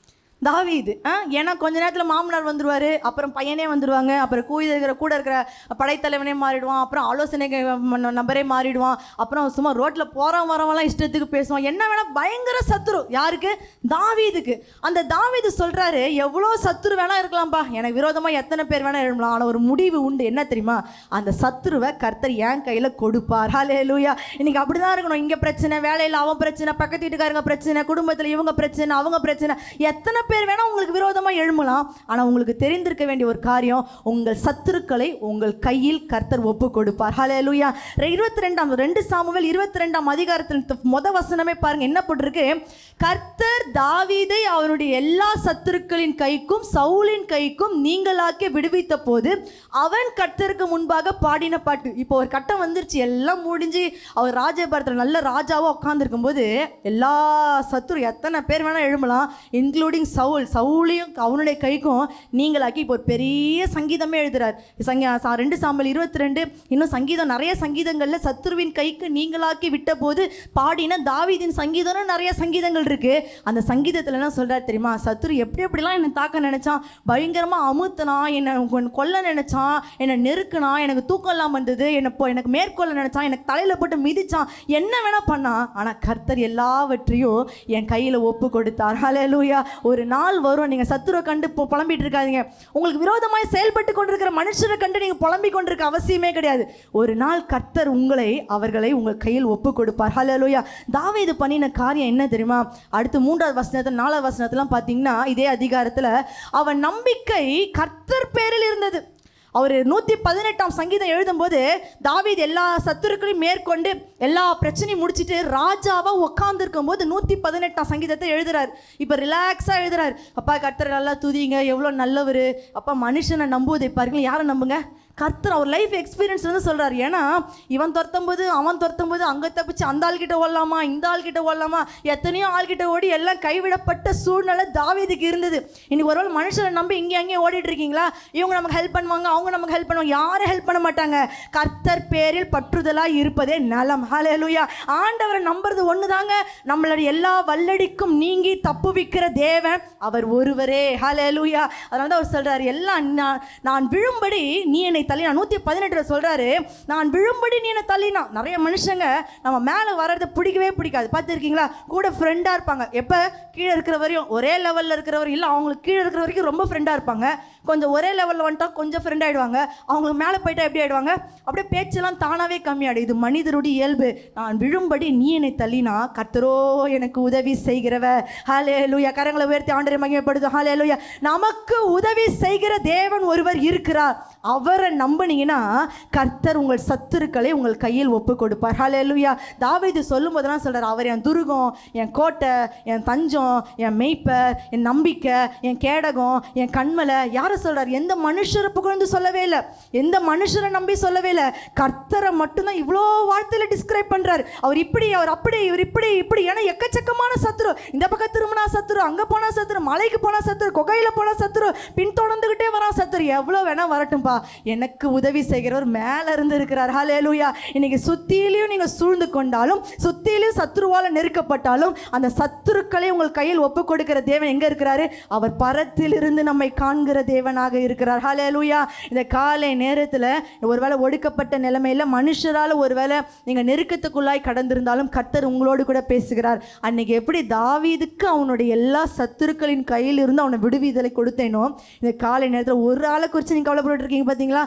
C: தாவீது ஆ ஏன்னா கொஞ்ச நேரத்தில் மாமனார் வந்துருவார் அப்புறம் பையனே வந்துடுவாங்க அப்புறம் கூட இருக்கிற கூட இருக்கிற படைத்தலைவனே மாறிடுவான் அப்புறம் ஆலோசனை நம்பரே மாறிடுவான் அப்புறம் சும்மா ரோட்டில் போகிறவன் வரவன்லாம் இஷ்டத்துக்கு பேசுவான் என்ன வேணால் பயங்கர சத்துரு யாருக்கு தாவீதுக்கு அந்த தாவீது சொல்கிறாரு எவ்வளோ சத்துரு வேணா இருக்கலாம்ப்பா எனக்கு விரோதமாக எத்தனை பேர் வேணா எழுதலாம் ஆனால் ஒரு முடிவு உண்டு என்ன தெரியுமா அந்த சத்துருவை கர்த்தர் என் கையில் கொடுப்பார் ஹாலே லூயா இன்னைக்கு அப்படி தான் இருக்கணும் இங்கே பிரச்சனை வேலையில் அவன் பிரச்சனை பக்கத்து வீட்டுக்காரங்க பிரச்சனை குடும்பத்தில் இவங்க பிரச்சனை அவங்க பிரச்சனை எத்தனை பேர் வேணால் உங்களுக்கு விரோதமாக எழுமலாம் ஆனால் உங்களுக்கு தெரிந்திருக்க வேண்டிய ஒரு காரியம் உங்கள் சத்துருக்களை உங்கள் கையில் கர்த்தர் ஒப்பு கொடுப்பார் ஹலே லூயா இருபத்தி ரெண்டாம் ரெண்டு சாமுவேல் இருபத்தி ரெண்டாம் அதிகாரத்தில் த- மொத வசனமே பாருங்க என்ன போட்டிருக்கு கர்த்தர் தாவீதை அவனுடைய எல்லா சத்துருக்களின் கைக்கும் சவுலின் கைக்கும் நீங்களாக்கி விடுவித்த போது அவன் கர்த்தருக்கு முன்பாக பாடின பாட்டு இப்போ ஒரு கட்டம் வந்துருச்சு எல்லாம் முடிஞ்சு அவர் ராஜபாரத்தில் நல்ல ராஜாவாக உட்காந்துருக்கும் போது எல்லா சத்துரு எத்தனை பேர் வேணால் எழுமலாம் இன்க்ளூடிங் சவுல் சவுலையும் அவனுடைய கைக்கும் நீங்களாக்கி இப்போ ஒரு பெரிய சங்கீதமே எழுதுறார் சங்க சா- ரெண்டு சாம்பல் இருபத்தி ரெண்டு இன்னும் சங்கீதம் நிறைய சங்கீதங்களில் சத்துருவின் கைக்கு நீங்களாக்கி விட்ட போது பாடின தாவீதின் சங்கீதம்னு நிறைய சங்கீதங்கள் இருக்கு அந்த சங்கீதத்தில் என்ன சொல்றாரு தெரியுமா சத்துரு எப்படி எப்படிலாம் என்னை தாக்க நினைச்சான் பயங்கரமா அமுத்தனான் என்னை கொன்- கொல்ல நினைச்சான் என்னை நெருக்குனான் எனக்கு தூக்கம் இல்லாம வந்தது என்னை போ எனக்கு மேற்கொள்ள நினைச்சான் எனக்கு தலையில போட்டு மிதிச்சான் என்ன வேணா பண்ணான் ஆனா கர்த்தர் எல்லாவற்றையும் என் கையில ஒப்பு கொடுத்தார் ஹalleluya ஒரு நாள் வரும் நீங்க சத்துருவை கண்டு இப்போ புலம்பிட்டு இருக்காதீங்க உங்களுக்கு விரோதமாய் செயல்பட்டு கொண்டிருக்கிற மனுஷரை கண்டு நீங்க புலம்பிக் கொண்டிருக்க அவசியமே கிடையாது ஒரு நாள் கர்த்தர் உங்களை அவர்களை உங்கள் கையில் ஒப்பு கொடுப்பார் ஹalleluya தாவீது பண்ணின காரியம் என்ன தெரியுமா அடுத்து மூன்றாவது வசனத்தில் நாலாவது வசனத்துலாம் பார்த்தீங்கன்னா இதே அதிகாரத்தில் அவன் நம்பிக்கை கர்த்தர் பேரில் இருந்தது அவர் நூற்றி பதினெட்டாம் சங்கீதம் எழுதும்போது தாவீது எல்லா சத்துருக்களையும் மேற்கொண்டு எல்லா பிரச்சனையும் முடிச்சிட்டு ராஜாவாக உட்காந்துருக்கும் போது நூற்றி பதினெட்டாம் சங்கீதத்தை எழுதுறார் இப்போ ரிலாக்ஸாக எழுதுறார் அப்பா கர்த்தர் நல்லா துதிங்க எவ்வளோ நல்லவர் அப்பா மனுஷனை நம்புவதை பாருங்கள் யாரை நம்புங்க கர்த்தர் அவர் லைஃப் எக்ஸ்பீரியன்ஸ் வந்து சொல்கிறார் ஏன்னா இவன் துரத்தும் போது அவன் துரத்தும் போது அங்கே தப்பிச்சு அந்த ஆள்கிட்ட ஓடலாமா இந்த ஆள்கிட்ட ஓடலாமா எத்தனையோ ஆள்கிட்ட ஓடி எல்லாம் கைவிடப்பட்ட சூழ்நிலை தாவீதுக்கு இருந்தது இன்னைக்கு ஒருவேளை மனுஷனை நம்பி இங்கே அங்கேயும் ஓடிட்டு இருக்கீங்களா இவங்க நமக்கு ஹெல்ப் பண்ணுவாங்க அவங்க நமக்கு ஹெல்ப் பண்ணுவாங்க யாரும் ஹெல்ப் பண்ண மாட்டாங்க கர்த்தர் பேரில் பற்றுதலாக இருப்பதே நலம் ஹalleluya ஆண்டவரை நம்புறது ஒன்று தாங்க நம்மளுடைய எல்லா வல்லடிக்கும் நீங்கி தப்புவிக்கிற தேவன் அவர் ஒருவரே ஹalleluya அதனால தான் அவர் சொல்றாரு எல்லாம் நான் நான் விழும்படி நீ என்னை தள்ளினா நூற்றி பதினெட்டுல சொல்றாரு நான் விழும்படி நீ என்னை தள்ளினா நிறைய மனுஷங்க நம்ம மேலே வர்றதை பிடிக்கவே பிடிக்காது பார்த்துருக்கீங்களா கூட ஃப்ரெண்டாக இருப்பாங்க எப்போ கீழே இருக்கிற வரையும் ஒரே லெவலில் இருக்கிறவர் இல்லை அவங்களுக்கு கீழே இருக்கிற வரைக்கும் ரொம்ப ஃப்ரெண்டாக இருப்பாங்க கொஞ்சம் ஒரே லெவலில் வந்துட்டா கொஞ்சம் ஃப்ரெண்ட் ஆயிடுவாங்க அவங்களுக்கு மேலே போயிட்டா எப்படி ஆயிடுவாங்க அப்படியே பேச்செல்லாம் தானாகவே கம்மியாயிடும் இது மனிதருடைய இயல்பு நான் விழும்படி நீ என்னை தள்ளினா கர்த்தரோ எனக்கு உதவி செய்கிறவ ஹாலே லூயா கரங்களை உயர்த்தி ஆண்டரை மகிமைப்படுது ஹாலே லூயா நமக்கு உதவி செய்கிற தேவன் ஒருவர் இருக்கிறார் அவரை நம்பினீங்கன்னா கர்த்தர் உங்கள் சத்துருக்களை உங்கள் கையில் ஒப்பு கொடுப்பார் ஹாலே லூயா தாவீது சொல்லும் போதெல்லாம் சொல்றார் அவர் என் துருகம் என் கோட்டை என் தஞ்சம் என் மெய்ப்பர் என் நம்பிக்கை என் கேடகம் என் கண்மலை யாரை சொல்றார் எந்த மனுஷரை புகழ்ந்து சொல்லவே இல்லை எந்த மனுஷரை நம்பி சொல்லவே இல்லை கர்த்தரை மட்டும்தான் இவ்வளோ வார்த்தையில் டிஸ்கிரைப் பண்றார் அவர் இப்படி அவர் அப்படி இவர் இப்படி இப்படி ஏன்னா எக்கச்சக்கமான சத்துரு இந்த பக்கம் திரும்பினா சத்துரு அங்கே போனா சத்துரு மலைக்கு போனா சத்துரு குகையில் போனா சத்துரு பின்தொடர்ந்துகிட்டே வரான் சத்துரு எவ்வளோ வேணா வரட்டும்பா எனக்கு உதவி செய்கிறவர் மேலே இருந்து இருக்கிறார் ஹalleluya இன்னைக்கு சுத்தியிலையும் நீங்கள் சூழ்ந்து கொண்டாலும் சுத்தியிலையும் சத்துருவால் நெருக்கப்பட்டாலும் அந்த சத்துருக்களை உங்கள் கையில் ஒப்பு கொடுக்கிற தேவன் எங்கே இருக்கிறாரு அவர் பரத்திலிருந்து நம்மை காண்கிற தேவனாக இருக்கிறார் ஹalleluya இந்த காலை நேரத்தில் ஒருவேளை ஒடுக்கப்பட்ட நிலைமையில் மனுஷரால் ஒருவேளை நீங்கள் நெருக்கத்துக்குள்ளாய் கடந்திருந்தாலும் கர்த்தர் உங்களோடு கூட பேசுகிறார் அன்னைக்கு எப்படி தாவீதுக்கு அவனுடைய எல்லா சத்துருக்களின் கையில் இருந்து அவனை விடுவிதலை கொடுத்தேனோ இந்த காலை நேரத்தில் ஒரு ஆளை குறித்து நீங்கள் கவலைப்பட்டு இருக்கீங்க பார்த்தீங்களா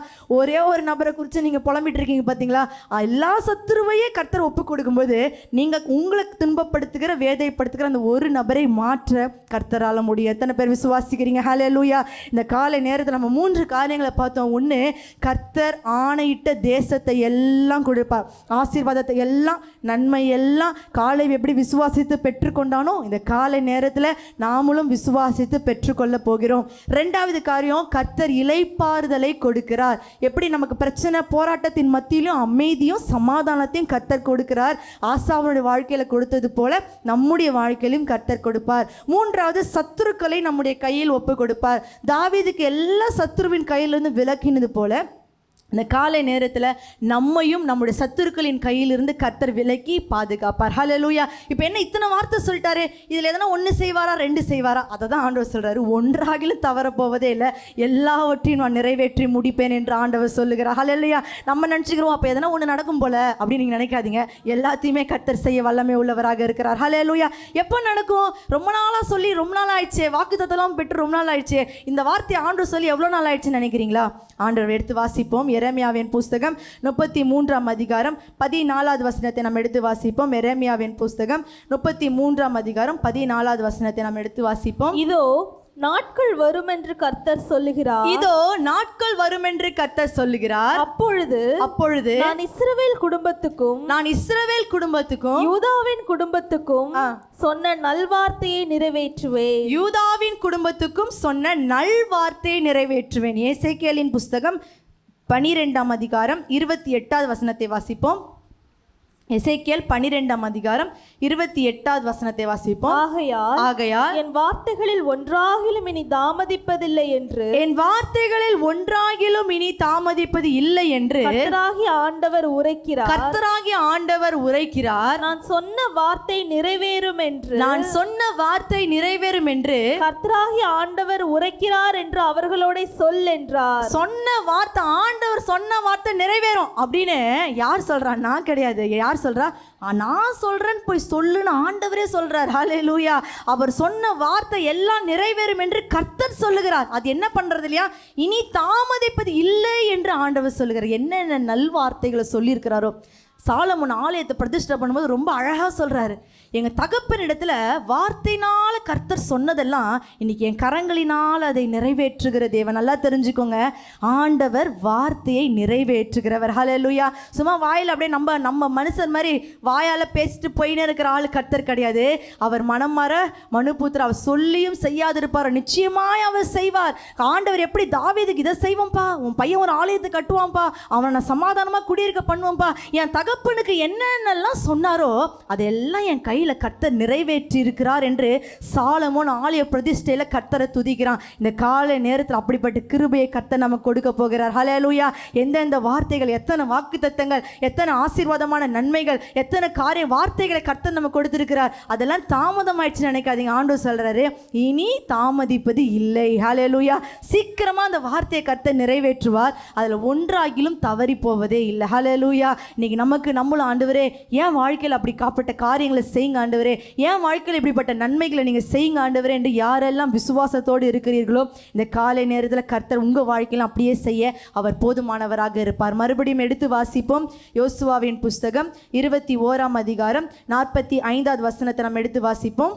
C: ஒரே ஒரு நபரை குறித்து நீங்கள் புலம்பிட்டு இருக்கீங்க பார்த்தீங்களா எல்லா சத்துருவையே கர்த்தர் ஒப்பு கொடுக்கும்போது நீங்கள் உங்களுக்கு துன்பப்படுத்துகிற வேதைப்படுத்துகிற அந்த ஒரு நபரை மாற்ற கர்த்தரால முடியும் எத்தனை பேர் விசுவாசிக்கிறீங்க ஹலே லூயா இந்த காலை நேரத்தில் நம்ம மூன்று காரியங்களை பார்த்தோம் ஒன்று கர்த்தர் ஆணையிட்ட தேசத்தை எல்லாம் கொடுப்பார் ஆசீர்வாதத்தை எல்லாம் நன்மை எல்லாம் காலை எப்படி விசுவாசித்து பெற்றுக்கொண்டானோ இந்த காலை நேரத்தில் நாமளும் விசுவாசித்து பெற்றுக்கொள்ள போகிறோம் ரெண்டாவது காரியம் கர்த்தர் இலைப்பாறுதலை கொடுக்கிறார் எப்படி நமக்கு பிரச்சனை போராட்டத்தின் மத்தியிலும் அமைதியும் சமாதானத்தையும் கர்த்தர் கொடுக்கிறார் ஆசாவனுடைய வாழ்க்கையில கொடுத்தது போல நம்முடைய வாழ்க்கையிலும் கர்த்தர் கொடுப்பார் மூன்றாவது சத்துருக்களை நம்முடைய கையில் ஒப்பு கொடுப்பார் தாவீதுக்கு எல்லா சத்துருவின் கையிலிருந்து விலக்கினது போல இந்த காலை நேரத்தில் நம்மையும் நம்முடைய சத்துருக்களின் கையிலிருந்து கர்த்தர் விலக்கி பாதுகாப்பார் ஹalleluya இப்போ என்ன இத்தனை வார்த்தை சொல்லிட்டாரு இதில் எதனா ஒன்று செய்வாரா ரெண்டு செய்வாரா அதை தான் ஆண்டவர் சொல்கிறாரு ஒன்றாகிலும் தவறப்போவதே இல்லை எல்லாவற்றையும் நான் நிறைவேற்றி முடிப்பேன் என்று ஆண்டவர் சொல்லுகிறார் ஹalleluya நம்ம நினச்சிக்கிறோம் அப்போ எதனா ஒன்று நடக்கும் போல அப்படின்னு நீங்கள் நினைக்காதீங்க எல்லாத்தையுமே கர்த்தர் செய்ய வல்லமை உள்ளவராக இருக்கிறார் ஹalleluya எப்போ நடக்கும் ரொம்ப நாளாக சொல்லி ரொம்ப நாள் ஆயிடுச்சே வாக்குத்தத்தெல்லாம் பெற்று ரொம்ப நாள் ஆயிடுச்சே இந்த வார்த்தையை ஆண்டவர் சொல்லி எவ்வளோ நாள் ஆயிடுச்சுன்னு நினைக்கிறீங்களா ஆண்டவர் எடுத்து வாசிப்போம் எரேமியாவின் புஸ்தகம் முப்பத்தி மூன்றாம் அதிகாரம் பதினாலாவது வசனத்தை நம்ம எடுத்து வாசிப்போம் எரேமியாவின் புஸ்தகம் முப்பத்தி மூன்றாம் அதிகாரம் பதினாலாவது வசனத்தை நம்ம எடுத்து வாசிப்போம்
D: இதோ நாட்கள் வரும் என்று கர்த்தர் சொல்லுகிறார்
C: இதோ நாட்கள் வரும் என்று கர்த்தர் சொல்லுகிறார்
D: அப்பொழுது
C: அப்பொழுது
D: நான் இஸ்ரவேல் குடும்பத்துக்கும்
C: நான் இஸ்ரவேல் குடும்பத்துக்கும்
D: யூதாவின் குடும்பத்துக்கும்
C: ஆ.
D: சொன்ன நல்வார்த்தையை நிறைவேற்றுவேன்
C: யூதாவின் குடும்பத்துக்கும் சொன்ன நல்வார்த்தையை நிறைவேற்றுவேன் ஏசேக்கியலின் புஸ்தகம் பனிரெண்டாம் அதிகாரம் இருபத்தி எட்டாவது வசனத்தை வாசிப்போம் எசேக்கியல் பனிரெண்டாம் அதிகாரம் இருபத்தி எட்டாவது வசனத்தை வாசிப்போம்
D: ஆகையால்
C: ஆகையால்
D: என் வார்த்தைகளில் ஒன்றாகிலும் இனி தாமதிப்பதில்லை என்று
C: என் வார்த்தைகளில் ஒன்றாகிலும் இனி தாமதிப்பது இல்லை என்று
D: கர்த்தராகிய ஆண்டவர் உரைக்கிறார்
C: கர்த்தராகிய ஆண்டவர் உரைக்கிறார்
D: நான் சொன்ன வார்த்தை நிறைவேறும் என்று
C: நான் சொன்ன வார்த்தை நிறைவேறும் என்று
D: கர்த்தராகிய ஆண்டவர் உரைக்கிறார் என்று அவர்களோட சொல் என்றார்
C: சொன்ன வார்த்தை ஆண்டவர் சொன்ன வார்த்தை நிறைவேறும் அப்படின்னு யார் சொல்றா நான் கிடையாது யார் சொல்றா ஆ, நான் சொல்றேன்னு போய் சொல்லுன்னு ஆண்டவரே சொல்றார் ஹலே லூயா அவர் சொன்ன வார்த்தை எல்லாம் நிறைவேறும் என்று கர்த்தர் சொல்லுகிறார் அது என்ன பண்றது இல்லையா இனி தாமதிப்பது இல்லை என்று ஆண்டவர் சொல்லுகிறார் என்னென்ன நல்வார்த்தைகளை சொல்லியிருக்கிறாரோ சாலமன் ஆலயத்தை பிரதிஷ்டை பண்ணும்போது ரொம்ப அழகாக சொல்கிறாரு எங்கள் தகப்பனிடத்தில் வார்த்தையினால் கர்த்தர் சொன்னதெல்லாம் இன்னைக்கு என் கரங்களினால் அதை நிறைவேற்றுகிற தேவன் நல்லா தெரிஞ்சுக்கோங்க ஆண்டவர் வார்த்தையை நிறைவேற்றுகிறவர் ஹalleluya சும்மா வாயில் அப்படியே நம்ம நம்ம மனுஷன் மாதிரி வாயால் பேசிட்டு போயினே இருக்கிற ஆள் கர்த்தர் கிடையாது அவர் மனம் மாற மனுபுத்திர அவர் சொல்லியும் செய்யாதிருப்பார் நிச்சயமாய் அவர் செய்வார் ஆண்டவர் எப்படி தாவீதுக்கு இதை செய்வோம்ப்பா உன் பையன் ஒரு ஆலயத்தை கட்டுவான்ப்பா அவனை நான் சமாதானமாக குடியிருக்க பண்ணுவான்ப்பா என் தகப்பனுக்கு என்னென்னலாம் சொன்னாரோ அதெல்லாம் என் கையில் கர்த்தர் நிறைவேற்றி இருக்கிறார் என்று சாலமோன் ஆலய பிரதிஷ்டையில் கர்த்தரை துதிக்கிறான் இந்த காலை நேரத்தில் அப்படிப்பட்ட கிருபையை கர்த்தர் நமக்கு கொடுக்க போகிறார் ஹalleluya எந்தெந்த வார்த்தைகள் எத்தனை வாக்குத்தத்தங்கள் எத்தனை ஆசீர்வாதமான நன்மைகள் எத்தனை காரிய வார்த்தைகளை கர்த்தர் நமக்கு கொடுத்திருக்கிறார் அதெல்லாம் தாமதம் ஆயிடுச்சுன்னு நினைக்காதீங்க ஆண்டவர் சொல்றாரு இனி தாமதிப்பது இல்லை ஹalleluya சீக்கிரமா அந்த வார்த்தையை கர்த்தர் நிறைவேற்றுவார் அதில் ஒன்றாகிலும் தவறி போவதே இல்லை ஹalleluya இன்னைக்கு நமக்கு நம்மளும் ஆண்டவரே ஏன் வாழ்க்கையில் அப்படி காப்பட்ட காரியங்களை செய்யுங்க ஆண்டவரே ஏன் வாழ்க்கையில் இப்படிப்பட்ட நன்மைகளை நீங்கள் செய்யுங்க ஆண்டவரே என்று யாரெல்லாம் விசுவாசத்தோடு இருக்கிறீர்களோ இந்த காலை நேரத்தில் கர்த்தர் உங்கள் வாழ்க்கையில் அப்படியே செய்ய அவர் போதுமானவராக இருப்பார் மறுபடியும் எடுத்து வாசிப்போம் யோசுவாவின் புஸ்தகம் இருபத்தி ஓராம் அதிகாரம் நாற்பத்தி ஐந்தாவது வசனத்தை நம்ம எடுத்து வாசிப்போம்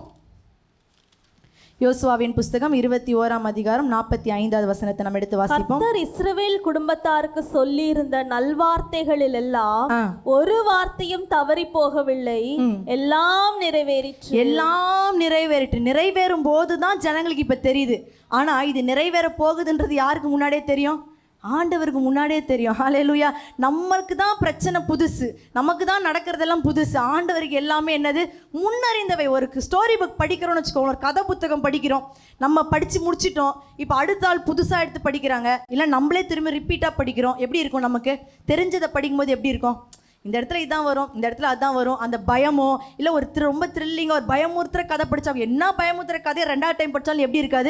C: யோசுவாவின் புஸ்தகம் இருபத்தி ஓராம் அதிகாரம் நாற்பத்தி ஐந்தாவது வசனத்தை நம்ம எடுத்து வாசிப்போம்
D: கர்த்தர் இஸ்ரவேல் குடும்பத்தாருக்கு சொல்லியிருந்த நல்வார்த்தைகளில் எல்லாம்
C: ஆ.
D: ஒரு வார்த்தையும் தவறி போகவில்லை எல்லாம் நிறைவேறிற்று
C: எல்லாம் நிறைவேறிட்டு நிறைவேறும் போது தான் ஜனங்களுக்கு இப்போ தெரியுது ஆனால் இது நிறைவேற போகுதுன்றது யாருக்கு முன்னாடியே தெரியும் ஆண்டவருக்கு முன்னாடியே தெரியும் ஹalleluya நம்மளுக்கு தான் பிரச்சனை புதுசு நமக்கு தான் நடக்கிறதெல்லாம் புதுசு ஆண்டவருக்கு எல்லாமே என்னது முன்னறிந்தவை ஒரு ஸ்டோரி புக் படிக்கிறோம்னு வச்சுக்கோங்க ஒரு கதை புத்தகம் படிக்கிறோம் நம்ம படித்து முடிச்சிட்டோம் இப்போ அடுத்த ஆள் புதுசாக எடுத்து படிக்கிறாங்க இல்லை நம்மளே திரும்பி ரிப்பீட்டாக படிக்கிறோம் எப்படி இருக்கும் நமக்கு தெரிஞ்சதை படிக்கும்போது எப்படி இருக்கும் இந்த இடத்துல இதான் வரும் இந்த இடத்துல அதான் வரும் அந்த பயமோ இல்லை ஒரு thrill- ரொம்ப த்ரில்லிங்காக ஒரு பயமுறுத்துற கதை படித்தா என்ன பயமுறுத்துற கதையை ரெண்டாவது டைம் படித்தாலும் எப்படி இருக்காது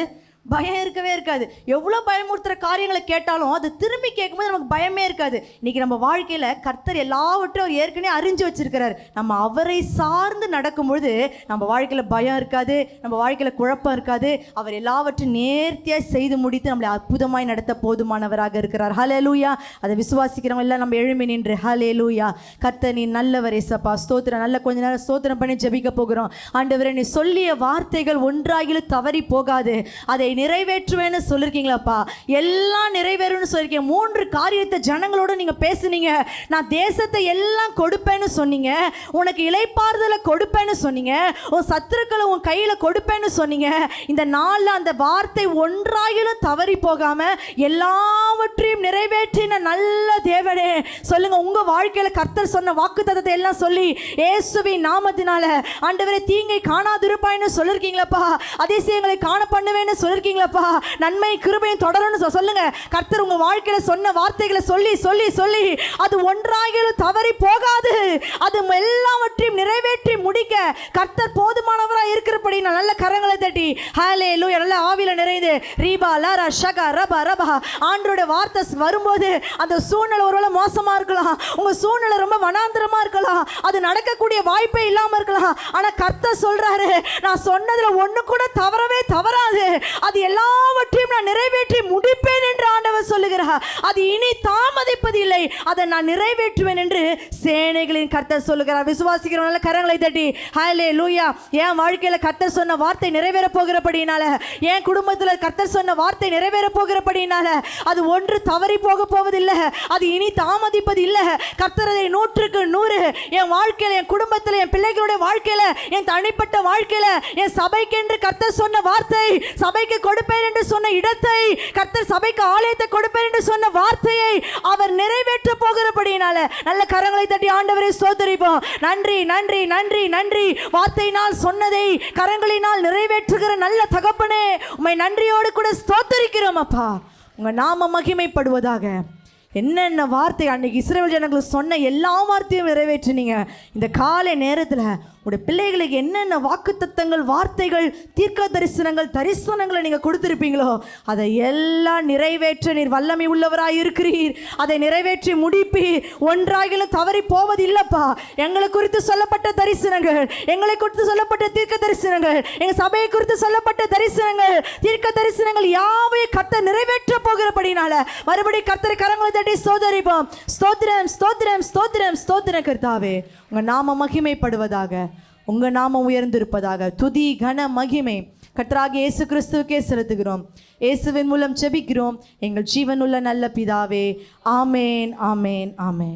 C: பயம் இருக்கவே இருக்காது எவ்வளோ பயமுறுத்துற காரியங்களை கேட்டாலும் அது திரும்பி கேட்கும்போது நமக்கு பயமே இருக்காது இன்னைக்கு நம்ம வாழ்க்கையில் கர்த்தர் எல்லாவற்றையும் அவர் ஏற்கனவே அறிஞ்சு வச்சிருக்கிறார் நம்ம அவரை சார்ந்து நடக்கும் பொழுது நம்ம வாழ்க்கையில் பயம் இருக்காது நம்ம வாழ்க்கையில் குழப்பம் இருக்காது அவர் எல்லாவற்றையும் நேர்த்தியாக செய்து முடித்து நம்மளை அற்புதமாய் நடத்த போதுமானவராக இருக்கிறார் ஹலே லூயா அதை விசுவாசிக்கிறவங்க எல்லாம் நம்ம எழுமி நின்று ஹலே லூயா கர்த்தர் நீ நல்லவர் ஏசப்பா ஸ்தோத்திரம் நல்ல கொஞ்ச நேரம் ஸ்தோத்திரம் பண்ணி ஜெபிக்க போகிறோம் ஆண்டவரே நீ சொல்லிய வார்த்தைகள் ஒன்றாகிலும் தவறி போகாது அதை நிறைவேற்றுவேன்னு சொல்லியிருக்கீங்களாப்பா எல்லாம் நிறைவேறும்னு சொல்லியிருக்கீங்க மூன்று காரியத்தை ஜனங்களோட நீங்கள் பேசுனீங்க நான் தேசத்தை எல்லாம் கொடுப்பேன்னு சொன்னீங்க உனக்கு இலைப்பாறுதலை கொடுப்பேன்னு சொன்னீங்க உன் சத்துருக்களை உன் கையில் கொடுப்பேன்னு சொன்னீங்க இந்த நாளில் அந்த வார்த்தை ஒன்றாகிலும் தவறி போகாம எல்லாவற்றையும் நிறைவேற்றின நல்ல தேவனே சொல்லுங்க உங்க வாழ்க்கையில கர்த்தர் சொன்ன வாக்கு எல்லாம் சொல்லி இயேசுவின் நாமத்தினால ஆண்டவரே தீங்கை காணாதிருப்பாய்னு சொல்லிருக்கீங்களப்பா அதிசயங்களை காண பண்ணுவேன்னு சொல்லிருக்கீங்களப்பா நன்மை கிருபையும் தொடரும்னு சொ- சொல்லுங்க கர்த்தர் உங்க வாழ்க்கையில சொன்ன வார்த்தைகளை சொல்லி சொல்லி சொல்லி அது ஒன்றாகிலும் தவறி போகாது அது எல்லாவற்றையும் நிறைவேற்றி முடிக்க கர்த்தர் போதுமானவராக இருக்கிறபடி நான் நல்ல கரங்களை தட்டி ஹாலே லூ நல்ல ஆவில நிறைந்து ரீபா லாரா ஷகா ரபா ரபா ஆண்டோட வார்த்தை ஸ் வரும்போது அந்த சூழ்நிலை ஒருவேளை மோசமா இருக்கலாம் உங்க சூழ்நிலை ரொம்ப வனாந்திரமா இருக்கலாம் அது நடக்கக்கூடிய வாய்ப்பே இல்லாம இருக்கலாம் ஆனா கர்த்தர் சொல்றாரு நான் சொன்னதுல ஒண்ணு கூட தவறவே தவறாது அது எல்லாவற்றையும் நான் நிறைவேற்றி முடிப்பேன் என்று ஆண்டவர் சொல்லுகிறார் அது இனி தாமதிப்பது இல்லை அதை நான் நிறைவேற்றுவேன் என்று சேனைகளின் கர்த்தர் சொல்லுகிறார் விசுவாசிக்கிறவங்கள கரங்களை தட்டி ஹாலே லூயா என் வாழ்க்கையில கர்த்தர் சொன்ன வார்த்தை நிறைவேற போகிறபடினால என் குடும்பத்தில் கர்த்தர் சொன்ன வார்த்தை நிறைவேற போகிறபடினால அது ஒன்று தவறி போக போவதில்லை அது இனி தாமதிப்பது இல்லை கர்த்தர் அதை நூற்றுக்கு நூறு என் வாழ்க்கையில என் குடும்பத்தில் என் பிள்ளைகளுடைய வாழ்க்கையில என் தனிப்பட்ட வாழ்க்கையில என் சபைக்கென்று கர்த்தர் சொன்ன வார்த்தை சபைக்கு கொடுப்பேன் என்று சொன்ன இடத்தை கர்த்தர் சபைக்கு ஆலயத்தை கொடுப்பேன் என்று சொன்ன வார்த்தையை அவர் நிறைவேற்ற போகிறபடினால நல்ல கரங்களை தட்டி ஆண்டவரை சோதரிப்போம் நன்றி நன்றி நன்றி நன்றி வார்த்தையினால் சொன்னதை கரங்களினால் நிறைவேற்றுகிற நல்ல தகப்பனே உம்மை நன்றியோடு கூட ஸ்தோத்தரிக்கிறோம் அப்பா உங்க நாம மகிமைப்படுவதாக என்னென்ன வார்த்தை அன்னைக்கு இஸ்ரேல் ஜனங்களுக்கு சொன்ன எல்லா வார்த்தையும் நிறைவேற்றினீங்க இந்த காலை நேரத்தில் உடைய பிள்ளைகளுக்கு என்னென்ன வாக்குத்தத்தங்கள் வார்த்தைகள் தீர்க்க தரிசனங்கள் தரிசனங்களை நீங்கள் கொடுத்துருப்பீங்களோ அதை எல்லாம் நிறைவேற்ற நீர் வல்லமை உள்ளவராய் இருக்கிறீர் அதை நிறைவேற்றி முடிப்பீர் ஒன்றாகிலும் தவறி போவது இல்லப்பா எங்களை குறித்து சொல்லப்பட்ட தரிசனங்கள் எங்களை குறித்து சொல்லப்பட்ட தீர்க்க தரிசனங்கள் எங்கள் சபையை குறித்து சொல்லப்பட்ட தரிசனங்கள் தீர்க்க தரிசனங்கள் யாவையும் கத்த நிறைவேற்ற போகிறபடினால மறுபடி கர்த்தரை கரங்களை தட்டி ஸ்தோதரிப்போம் ஸ்தோத்திரம் ஸ்தோத்திரம் ஸ்தோத்திரம் ஸ்தோத்திரம் கர்த்தாவே உங்க நாம மகிமைப்படுவதாக உங்க நாமம் உயர்ந்திருப்பதாக துதி கன மகிமை கர்த்தராகிய இயேசு கிறிஸ்துவுக்கே செலுத்துகிறோம் இயேசுவின் மூலம் செபிக்கிறோம் எங்கள் ஜீவனுள்ள நல்ல பிதாவே ஆமேன் ஆமேன் ஆமேன்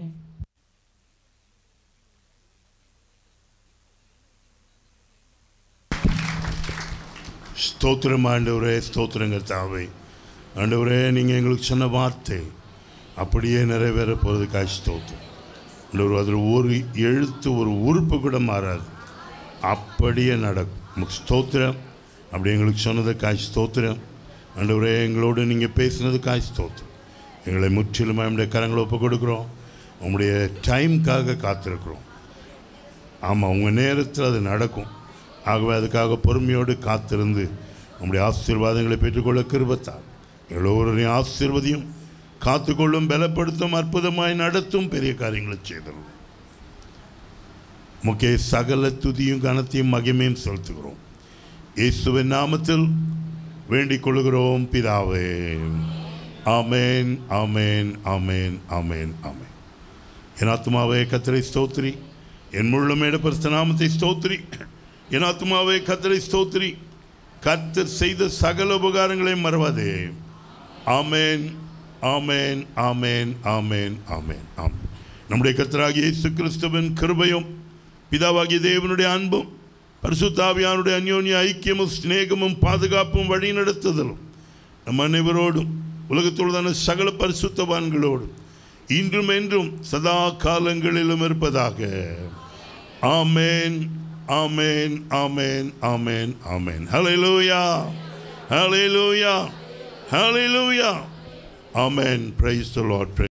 E: ஸ்தோத்திரம் ஆண்டவரே ஸ்தோத்திரங்க தாவே ஆண்டவரே நீங்கள் எங்களுக்கு சொன்ன வார்த்தை அப்படியே நிறைவேற போகிறதுக்காக ஸ்தோத்திரம் ஆண்டவர் அதில் ஒரு எழுத்து ஒரு உறுப்பு கூட மாறாது அப்படியே நடக்கும் உமக்கு ஸ்தோத்திரம் அப்படி எங்களுக்கு சொன்னதுக்காக ஸ்தோத்திரம் ஆண்டவரே எங்களோடு நீங்கள் பேசினதுக்காக ஸ்தோத்திரம் எங்களை முற்றிலுமாக நம்முடைய கரங்களை ஒப்பு கொடுக்குறோம் உங்களுடைய டைம்க்காக காத்திருக்கிறோம் ஆமாம் உங்கள் நேரத்தில் அது நடக்கும் ஆகவே அதுக்காக பொறுமையோடு காத்திருந்து நம்முடைய ஆசீர்வாதங்களை பெற்றுக்கொள்ள கிருபத்தார் எல்லோரையும் ஆசீர்வதியும் காத்துக்கொள்ளும் பலப்படுத்தும் அற்புதமாய் நடத்தும் பெரிய காரியங்களை செய்தரும் முக்கிய சகல துதியும் கனத்தையும் மகிமையும் செலுத்துகிறோம் இயேசுவின் நாமத்தில் வேண்டிக் கொள்கிறோம் பிதாவே ஆமேன் ஆமேன் ஆமேன் ஆமேன் ஆமேன் என் ஆத்மாவே கத்தரை ஸ்தோத்திரி என் முழுமையிட பரிசுத்த நாமத்தை ஸ்தோத்திரி என் ஆத்மாவே கத்தரை ஸ்தோத்திரி கர்த்தர் செய்த சகல உபகாரங்களையும் மறவாதே ஆமேன் ஆமேன் ஆமேன் ஆமேன் ஆமேன் ஆமேன் நம்முடைய கர்த்தராகிய இயேசு கிறிஸ்துவின் கிருபையும் பிதாவாகிய தேவனுடைய அன்பும் பரிசுத்தாவியானுடைய அந்யோன்ய ஐக்கியமும் சிநேகமும் பாதுகாப்பும் வழிநடத்துதலும் நம் அனைவரோடும் உலகத்துள்ளதான சகல பரிசுத்தவான்களோடும் இன்றும் என்றும் சதா காலங்களிலும் இருப்பதாக ஆமேன் ஆமேன் ஆமேன் ஆமேன் ஆமேன் ஹalleluya ஹalleluya ஹalleluya ஆமேன் praise the lord